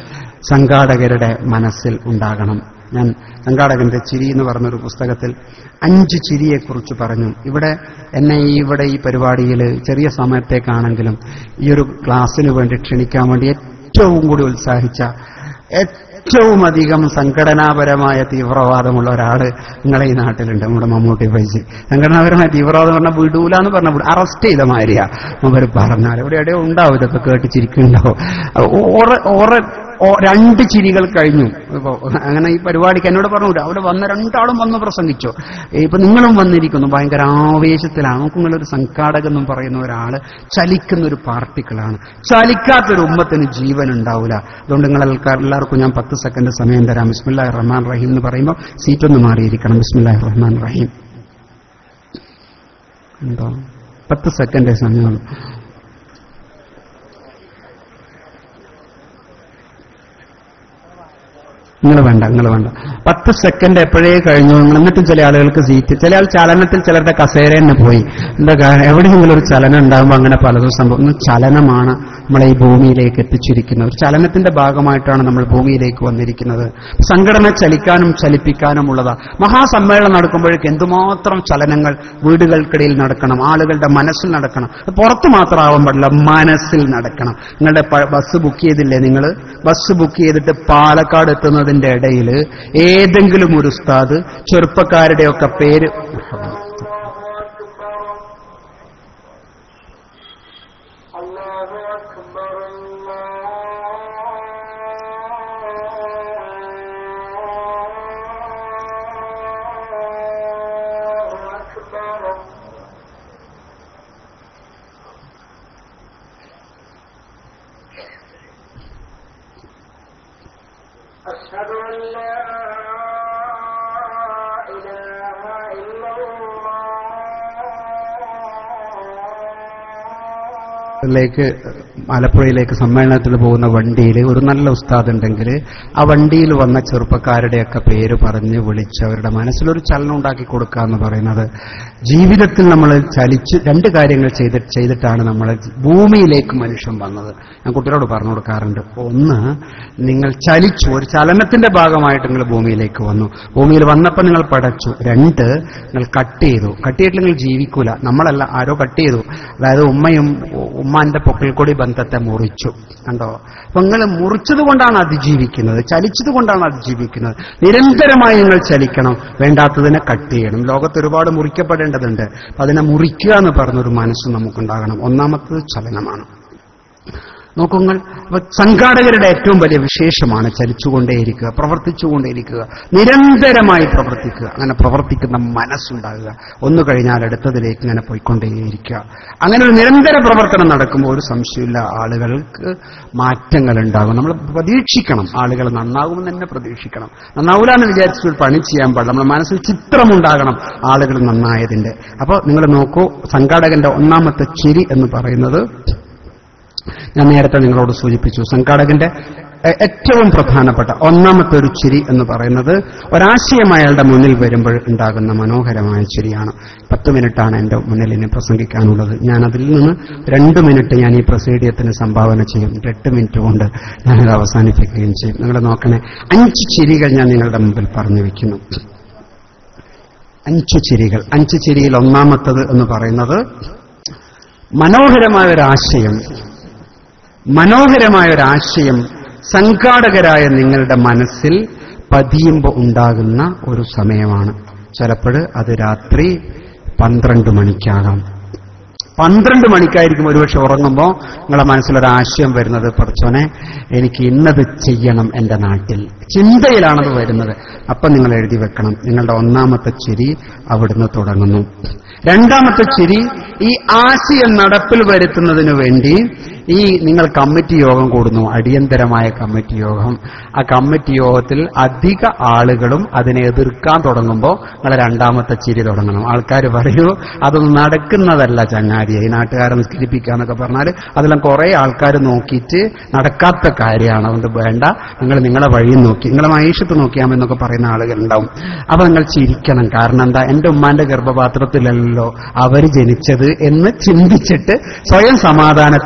Speaker 1: സംഘാടകരുടെ മനസ്സിൽ ഉണ്ടാകണം ഞാൻ സംഘാടകന്റെ ചിരി എന്ന് പറഞ്ഞൊരു പുസ്തകത്തിൽ അഞ്ച് ചിരിയെക്കുറിച്ച് പറഞ്ഞു ഇവിടെ എന്നെ ഈ ഇവിടെ ഈ പരിപാടിയിൽ ചെറിയ സമയത്തേക്കാണെങ്കിലും ഈ ഒരു ക്ലാസ്സിന് വേണ്ടി ക്ഷണിക്കാൻ വേണ്ടി ഏറ്റവും കൂടി ഉത്സാഹിച്ച ഏറ്റവും അധികം സംഘടനാപരമായ തീവ്രവാദമുള്ള ഒരാള് നിങ്ങളെ ഈ നാട്ടിലുണ്ട് നമ്മുടെ മമ്മൂട്ടി പൈസ സംഘടനാപരമായ തീവ്രവാദം പറഞ്ഞാൽ വിടൂല എന്ന് പറഞ്ഞ അറസ്റ്റ് ചെയ്ത മാതിരിയാ അവർ പറഞ്ഞാൽ ഇവിടെ എവിടെയോ ഉണ്ടാവും ഇതൊക്കെ കേട്ട് ചിരിക്കുന്നുണ്ടാവും ഓറെ ഓറെ ഓ- രണ്ട് ചിരികൾ കഴിഞ്ഞു ഇപ്പൊ അങ്ങനെ ഈ പരിപാടിക്ക് എന്നോട് പറഞ്ഞു അവിടെ വന്ന രണ്ടാളും വന്ന് പ്രസംഗിച്ചു ഇപ്പൊ നിങ്ങളും വന്നിരിക്കുന്നു ഭയങ്കര ആവേശത്തിലാണ് നമുക്ക് നിങ്ങളൊരു സംഘാടകം എന്നും പറയുന്ന ഒരാള് ചലിക്കുന്ന ഒരു പാർട്ടിക്കിളാണ് ചലിക്കാത്തൊരു ഉമ്മത്തിന് ജീവൻ ഉണ്ടാവില്ല അതുകൊണ്ട് നിങ്ങൾ എല്ലാവർക്കും ഞാൻ പത്ത് സെക്കൻഡ് സമയം തരാം ബിസ്മില്ലാഹി റഹ്മാൻ റഹീം എന്ന് പറയുമ്പോൾ സീറ്റൊന്ന് മാറിയിരിക്കണം ബിസ്മില്ലാഹി റഹ്മാൻ റഹീം എന്തോ പത്ത് സെക്കൻഡേ സമയമുള്ളൂ നിങ്ങൾ വേണ്ട നിങ്ങൾ വേണ്ട പത്ത് സെക്കൻഡ് എപ്പോഴേ കഴിഞ്ഞു നിങ്ങൾ എന്നിട്ടും ചില ആളുകൾക്ക് സീറ്റ് ചില ആൾ ചലനത്തിൽ ചിലരുടെ കസേര തന്നെ പോയി എന്താ കാരണം എവിടെയെങ്കിലും ഒരു ചലനം ഉണ്ടാകുമ്പോൾ അങ്ങനെ പലതും സംഭവം ഒന്ന് ചലനമാണ് നമ്മളെ ഈ ഭൂമിയിലേക്ക് എത്തിച്ചിരിക്കുന്നത് ഒരു ചലനത്തിന്റെ ഭാഗമായിട്ടാണ് നമ്മൾ ഭൂമിയിലേക്ക് വന്നിരിക്കുന്നത് സംഘടന ചലിക്കാനും ചലിപ്പിക്കാനുമുള്ളതാ മഹാസമ്മേളനം നടക്കുമ്പോഴേക്ക് എന്തുമാത്രം ചലനങ്ങൾ വീടുകൾക്കിടയിൽ നടക്കണം ആളുകളുടെ മനസ്സിൽ നടക്കണം അത് പുറത്ത് മാത്രമാവാൻ പാടില്ല മനസ്സിൽ നടക്കണം നിങ്ങളുടെ പ- ബസ് ബുക്ക് ചെയ്തില്ലേ നിങ്ങൾ ബസ് ബുക്ക് ചെയ്തിട്ട് പാലക്കാട് എത്തുന്നതിന്റെ ഇടയിൽ ഏതെങ്കിലും ഒരു ഉസ്താദ് ചെറുപ്പക്കാരുടെയൊക്കെ പേര്
Speaker 2: الله أكبر الله أكبر أشهد أن لا إله إلا الله
Speaker 1: ിലേക്ക് ആലപ്പുഴയിലേക്ക് സമ്മേളനത്തിൽ പോകുന്ന വണ്ടിയിൽ ഒരു നല്ല ഉസ്താദ് ഉണ്ടെങ്കിൽ ആ വണ്ടിയിൽ വന്ന ചെറുപ്പക്കാരുടെയൊക്കെ പേര് പറഞ്ഞ് വിളിച്ച് അവരുടെ മനസ്സിലൊരു ചലനം ഉണ്ടാക്കി കൊടുക്കുക എന്ന് പറയുന്നത് ജീവിതത്തിൽ നമ്മൾ ചലിച്ച് രണ്ട് കാര്യങ്ങൾ ചെയ്ത് ചെയ്തിട്ടാണ് നമ്മൾ ഭൂമിയിലേക്ക് മനുഷ്യൻ വന്നത് ഞാൻ കുട്ടികളോട് പറഞ്ഞു കൊടുക്കാറുണ്ട് ഒന്ന് നിങ്ങൾ ചലിച്ചു ഒരു ചലനത്തിന്റെ ഭാഗമായിട്ട് നിങ്ങൾ ഭൂമിയിലേക്ക് വന്നു ഭൂമിയിൽ വന്നപ്പോൾ നിങ്ങൾ പടച്ചു രണ്ട് നിങ്ങൾ കട്ട് ചെയ്തു കട്ട് ചെയ്തിട്ട് നിങ്ങൾ ജീവിക്കൂല നമ്മളല്ല ആരോ കട്ട് ചെയ്തു അതായത് ഉമ്മയും ഉമ്മാന്റെ പൊക്കിൽ കൂടി ബന്ധത്തെ മുറിച്ചു കണ്ടോ അപ്പൊ നിങ്ങൾ മുറിച്ചത് കൊണ്ടാണ് അതിജീവിക്കുന്നത് ചലിച്ചത് കൊണ്ടാണ് അതിജീവിക്കുന്നത് നിരന്തരമായി നിങ്ങൾ ചലിക്കണം വേണ്ടാത്തതിനെ കട്ട് ചെയ്യണം ലോകത്ത് ഒരുപാട് മുറിക്കപ്പെടേണ്ടതുണ്ട് അപ്പൊ അതിനെ മുറിക്കുക എന്ന് പറഞ്ഞൊരു മനസ്സ് നമുക്കുണ്ടാകണം ഒന്നാമത്തത് ചലനമാണ് നോക്കുങ്ങൾ അപ്പൊ സംഘാടകരുടെ ഏറ്റവും വലിയ വിശേഷമാണ് ചലിച്ചുകൊണ്ടേയിരിക്കുക പ്രവർത്തിച്ചുകൊണ്ടേയിരിക്കുക നിരന്തരമായി പ്രവർത്തിക്കുക അങ്ങനെ പ്രവർത്തിക്കുന്ന മനസ്സുണ്ടാകുക ഒന്ന് കഴിഞ്ഞാൽ അടുത്തതിലേക്ക് ഇങ്ങനെ പോയിക്കൊണ്ടേയിരിക്കുക അങ്ങനെ ഒരു നിരന്തര പ്രവർത്തനം നടക്കുമ്പോൾ ഒരു സംശയമില്ല ആളുകൾക്ക് മാറ്റങ്ങൾ ഉണ്ടാകും നമ്മൾ പ്രതീക്ഷിക്കണം ആളുകൾ നന്നാകുമെന്ന് തന്നെ പ്രതീക്ഷിക്കണം നന്നാവൂല എന്ന് വിചാരിച്ച് ഒരു പണി ചെയ്യാൻ പാടില്ല നമ്മുടെ മനസ്സിൽ ചിത്രമുണ്ടാകണം ആളുകൾ നന്നായതിന്റെ അപ്പോൾ നിങ്ങൾ നോക്കൂ സംഘാടകന്റെ ഒന്നാമത്തെ ചിരി എന്ന് പറയുന്നത് ഞാൻ നേരത്തെ നിങ്ങളോട് സൂചിപ്പിച്ചു സംഘാടകന്റെ എ- ഏറ്റവും പ്രധാനപ്പെട്ട ഒന്നാമത്തെ ഒരു ചിരി എന്ന് പറയുന്നത് ഒരാശയം അയാളുടെ മുന്നിൽ വരുമ്പോൾ ഉണ്ടാകുന്ന മനോഹരമായ ചിരിയാണ് പത്ത് മിനിറ്റാണ് എൻ്റെ മുന്നിൽ ഇനി പ്രസംഗിക്കാനുള്ളത് ഞാൻ അതിൽ നിന്ന് രണ്ട് മിനിറ്റ് ഞാൻ ഈ പ്രസീഡിയത്തിന് സംഭാവന ചെയ്യും എന്നിട്ട് എട്ട് മിനിറ്റ് കൊണ്ട് ഞാനത് അവസാനിപ്പിക്കുകയും ചെയ്യും നിങ്ങൾ നോക്കണേ അഞ്ച് ചിരികൾ ഞാൻ നിങ്ങളുടെ മുമ്പിൽ പറഞ്ഞു വെക്കുന്നു അഞ്ച് ചിരികൾ അഞ്ച് ചിരിയിൽ ഒന്നാമത്തത് എന്ന് പറയുന്നത് മനോഹരമായ ഒരാശയം മനോഹരമായ ഒരാശയം സംഘാടകരായ നിങ്ങളുടെ മനസ്സിൽ പതിയുമ്പോൾ ഉണ്ടാകുന്ന ഒരു സമയമാണ് ചിലപ്പോൾ അത് രാത്രി പന്ത്രണ്ട് മണിക്കാകാം പന്ത്രണ്ട് മണിക്കായിരിക്കും ഒരുപക്ഷെ ഉറങ്ങുമ്പോൾ നിങ്ങളുടെ മനസ്സിലൊരാശയം വരുന്നത് പഠിച്ചോനെ എനിക്ക് ഇന്നത് ചെയ്യണം എൻ്റെ നാട്ടിൽ ചിന്തയിലാണത് വരുന്നത് അപ്പം നിങ്ങൾ എഴുതി വെക്കണം നിങ്ങളുടെ ഒന്നാമത്തെ ചിരി അവിടുന്ന് തുടങ്ങുന്നു രണ്ടാമത്തെ ചിരി ഈ ആശയം നടപ്പിൽ വരുത്തുന്നതിന് വേണ്ടി ഈ നിങ്ങൾ കമ്മിറ്റി യോഗം കൂടുന്നു അടിയന്തരമായ കമ്മിറ്റി യോഗം ആ കമ്മിറ്റി യോഗത്തിൽ അധിക ആളുകളും അതിനെ എതിർക്കാൻ തുടങ്ങുമ്പോൾ നിങ്ങൾ രണ്ടാമത്തെ ചിരി തുടങ്ങണം ആൾക്കാർ പറയൂ അതൊന്നും നടക്കുന്നതല്ല ചങ്ങാതി ഈ നാട്ടുകാരെ നിസ്കരിപ്പിക്കുക എന്നൊക്കെ പറഞ്ഞാൽ അതെല്ലാം കുറെ ആൾക്കാർ നോക്കിയിട്ട് നടക്കാത്ത കാര്യമാണ് അതുകൊണ്ട് വേണ്ട നിങ്ങൾ നിങ്ങളെ വഴി നോക്കി നിങ്ങളെ മൈഷത്ത് നോക്കിയാമെന്നൊക്കെ പറയുന്ന ആളുകൾ ഉണ്ടാവും അപ്പൊ നിങ്ങൾ ചിരിക്കണം കാരണം എന്താ എന്റെ ഉമ്മാന്റെ ഗർഭപാത്രത്തിലല്ലോ അവർ ജനിച്ചത് എന്ന് ചിന്തിച്ചിട്ട് സ്വയം സമാധാനത്തിന്റെ ചിരി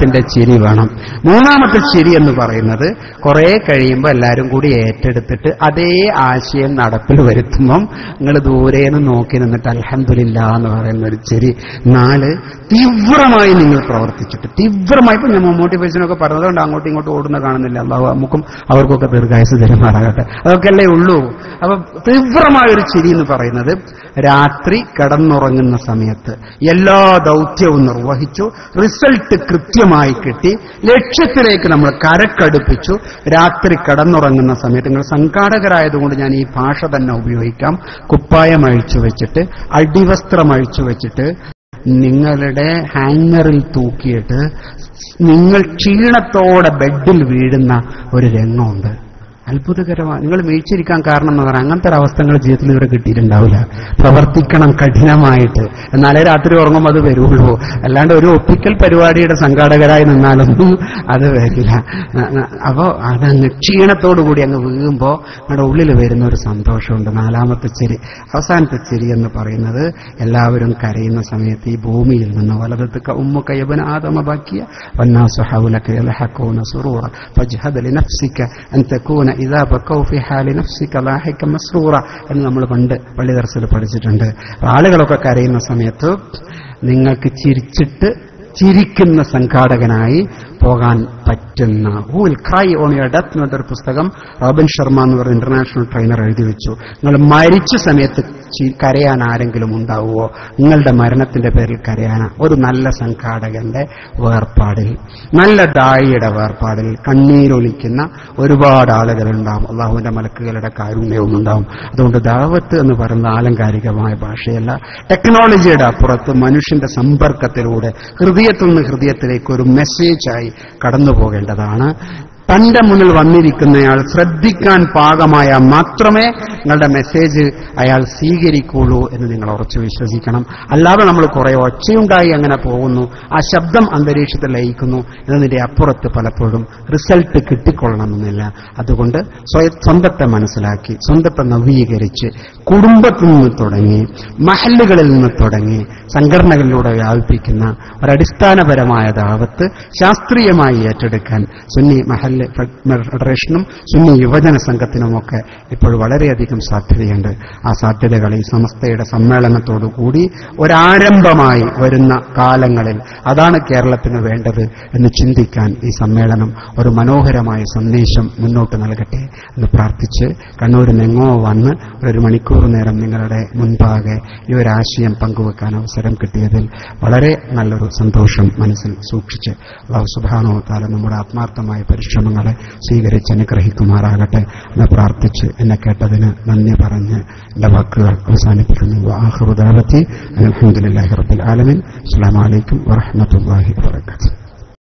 Speaker 1: ചിരി വേണം മൂന്നാമത്തെ ചിരി എന്ന് പറയുന്നത് കുറെ കഴിയുമ്പോൾ എല്ലാവരും കൂടി ഏറ്റെടുത്തിട്ട് അതേ ആശയം നടപ്പിൽ വരുത്തുമ്പം നിങ്ങൾ ദൂരേന്ന് നോക്കി നിന്നിട്ട് അൽഹംദുലില്ല എന്ന് പറയുന്ന ഒരു ചിരി നാല് തീവ്രമായി നിങ്ങൾ പ്രവർത്തിച്ചിട്ട് തീവ്രമായി ഇപ്പൊ ഞാൻ മമ്മൂട്ടി പൈസനൊക്കെ പറഞ്ഞതുകൊണ്ട് അങ്ങോട്ടും ഇങ്ങോട്ടും ഓടുന്ന കാണുന്നില്ല അള്ളാഹു നമുക്കും അവർക്കൊക്കെ ദീർഘായുസ് തരുമാറാകട്ടെ അതൊക്കെ അല്ലേ ഉള്ളൂ അപ്പൊ തീവ്രമായ ഒരു ചിരി എന്ന് പറയുന്നത് രാത്രി കിടന്നുറങ്ങുന്ന സമയത്ത് എല്ലാ ദൗത്യവും നിർവഹിച്ചു റിസൾട്ട് കൃത്യമായി കിട്ടി ലക്ഷ്യത്തിലേക്ക് നമ്മൾ കരക്കടുപ്പിച്ചു രാത്രി കിടന്നുറങ്ങുന്ന സമയത്ത് നിങ്ങൾ സംഘാടകരായതുകൊണ്ട് ഞാൻ ഈ ഭാഷ തന്നെ ഉപയോഗിക്കാം കുപ്പായം അഴിച്ചു വെച്ചിട്ട് അടിവസ്ത്രം അഴിച്ചു വെച്ചിട്ട് നിങ്ങളുടെ ഹാങ്ങറിൽ തൂക്കിയിട്ട് നിങ്ങൾ ക്ഷീണത്തോടെ ബെഡിൽ വീഴുന്ന ഒരു രംഗമുണ്ട് അത്ഭുതകരമാണ് നിങ്ങൾ വീഴ്ചിരിക്കാൻ കാരണം എന്ന് പറഞ്ഞാൽ അങ്ങനത്തെ ഒരു അവസ്ഥ നിങ്ങളുടെ ജീവിതത്തിൽ ഇവരെ കിട്ടിയിട്ടുണ്ടാവില്ല പ്രവർത്തിക്കണം കഠിനമായിട്ട് എന്നാലേ രാത്രി ഉറങ്ങുമ്പോൾ അത് വരുള്ളൂ അല്ലാണ്ട് ഒരു ഒപ്പിക്കൽ പരിപാടിയുടെ സംഘാടകരായി നിന്നാലൊന്നും അത് വരില്ല അപ്പോൾ അതങ്ങ് ക്ഷീണത്തോടു കൂടി അങ്ങ് വീഴുമ്പോൾ നിങ്ങളുടെ ഉള്ളിൽ വരുന്ന ഒരു സന്തോഷമുണ്ട് നാലാമത്തെ ചെരി അവസാനത്തെ ചെരി എന്ന് പറയുന്നത് എല്ലാവരും കരയുന്ന സമയത്ത് ഈ ഭൂമിയിൽ നിന്ന് വലതത്ത് ഉമ്മ കയ്യബൻ ആദമ ബാക്കിയ വന്നാസു ഹൗലക യൽഹഖൂന സുറൂറ ഫജ്ഹദ് ലിനഫ്സിക അൻ തകൂന ഇദാ ബക്കൗ ഫി ഹാലി നഫ്സിക ലാഹിക മസ്റൂറ എന്ന് നമ്മൾ പണ്ട് പള്ളി ദർസിൽ പഠിച്ചിട്ടുണ്ട് അപ്പൊ ആളുകളൊക്കെ കരയുന്ന സമയത്ത് നിങ്ങൾക്ക് ചിരിച്ചിട്ട് ചിരിക്കുന്ന സംഘാടകനായി പോകാൻ പറ്റുന്ന who will cry on your death എന്ന് പറഞ്ഞൊരു പുസ്തകം റോബിൻ ശർമ്മ എന്ന് പറയുന്ന ഇന്റർനാഷണൽ ട്രെയിനർ എഴുതി വെച്ചു നിങ്ങൾ മരിച്ച സമയത്ത് ചി- കരയാൻ ആരെങ്കിലും ഉണ്ടാവുമോ നിങ്ങളുടെ മരണത്തിന്റെ പേരിൽ കരയാൻ ഒരു നല്ല സംഘാടകന്റെ വേർപാടിൽ നല്ല ദായിയുടെ വേർപാടിൽ കണ്ണീരൊലിക്കുന്ന ഒരുപാട് ആളുകളുണ്ടാവും അള്ളാഹുവിന്റെ മലക്കുകളുടെ കാരുണ്യവും ഉണ്ടാവും അതുകൊണ്ട് ദാവത്ത് എന്ന് പറയുന്ന ആലങ്കാരികമായ ഭാഷയല്ല ടെക്നോളജിയുടെ അപ്പുറത്ത് മനുഷ്യന്റെ സമ്പർക്കത്തിലൂടെ ഹൃദയത്തിൽ നിന്ന് ഹൃദയത്തിലേക്ക് ഒരു മെസ്സേജായി കടന്നു പോകേണ്ടതാണ് തന്റെ മുന്നിൽ വന്നിരിക്കുന്നയാൾ ശ്രദ്ധിക്കാൻ പാകമായ മാത്രമേ നിങ്ങളുടെ മെസ്സേജ് അയാൾ സ്വീകരിക്കുള്ളൂ എന്ന് നിങ്ങൾ ഉറച്ചു വിശ്വസിക്കണം അല്ലാതെ നമ്മൾ കുറെ ഒച്ചയുണ്ടായി അങ്ങനെ പോകുന്നു ആ ശബ്ദം അന്തരീക്ഷത്തിൽ ലയിക്കുന്നു എന്നതിന്റെ അപ്പുറത്ത് പലപ്പോഴും റിസൾട്ട് കിട്ടിക്കൊള്ളണമെന്നില്ല അതുകൊണ്ട് സ്വയ സ്വന്തത്തെ മനസ്സിലാക്കി സ്വന്തത്തെ നവീകരിച്ച് കുടുംബത്തിൽ നിന്ന് തുടങ്ങി മഹല്ലുകളിൽ നിന്ന് തുടങ്ങി സംഘടനകളിലൂടെ വ്യാപിപ്പിക്കുന്ന ഒരടിസ്ഥാനപരമായ ദാവത്ത് ശാസ്ത്രീയമായി ഏറ്റെടുക്കാൻ സുന്നി മഹല്ല് ഫെഡറേഷനും സുന്നി യുവജന സംഘത്തിനുമൊക്കെ ഇപ്പോൾ വളരെയധികം സാധ്യതയുണ്ട് ആ സാധ്യതകൾ ഈ സംസ്ഥയുടെ സമ്മേളനത്തോടുകൂടി ഒരാരംഭമായി വരുന്ന കാലങ്ങളിൽ അതാണ് കേരളത്തിന് വേണ്ടത് എന്ന് ചിന്തിക്കാൻ ഈ സമ്മേളനം ഒരു മനോഹരമായ സന്ദേശം മുന്നോട്ട് നൽകട്ടെ എന്ന് പ്രാർത്ഥിച്ച് കണ്ണൂരിൽ നിന്നെങ്ങോ വന്ന് ഒരു മണിക്കൂർ നേരം നിങ്ങളുടെ മുൻപാകെ ഈ ഒരു ആശയം പങ്കുവെക്കാൻ അവസരം കിട്ടിയതിൽ വളരെ നല്ലൊരു സന്തോഷം മനസ്സിൽ സൂക്ഷിച്ച് അള്ളാഹു സുബാനോ താല നമ്മുടെ ആത്മാർത്ഥമായ പരിശ്രമങ്ങളെ സ്വീകരിച്ച് അനുഗ്രഹിക്കുമാറാകട്ടെ എന്ന് പ്രാർത്ഥിച്ച് എന്നെ കേട്ടതിന് നന്ദി പറഞ്ഞ് എന്റെ വാക്കുകൾ അവസാനിപ്പിക്കുന്നു ആഹ്റുദാലത്തി അലഹമുല്ലാഹി റബ്ബിൽ ആലമിൻ അസ്സാം വലൈക്കും വറഹമത്തല്ലാഹി വാത്തു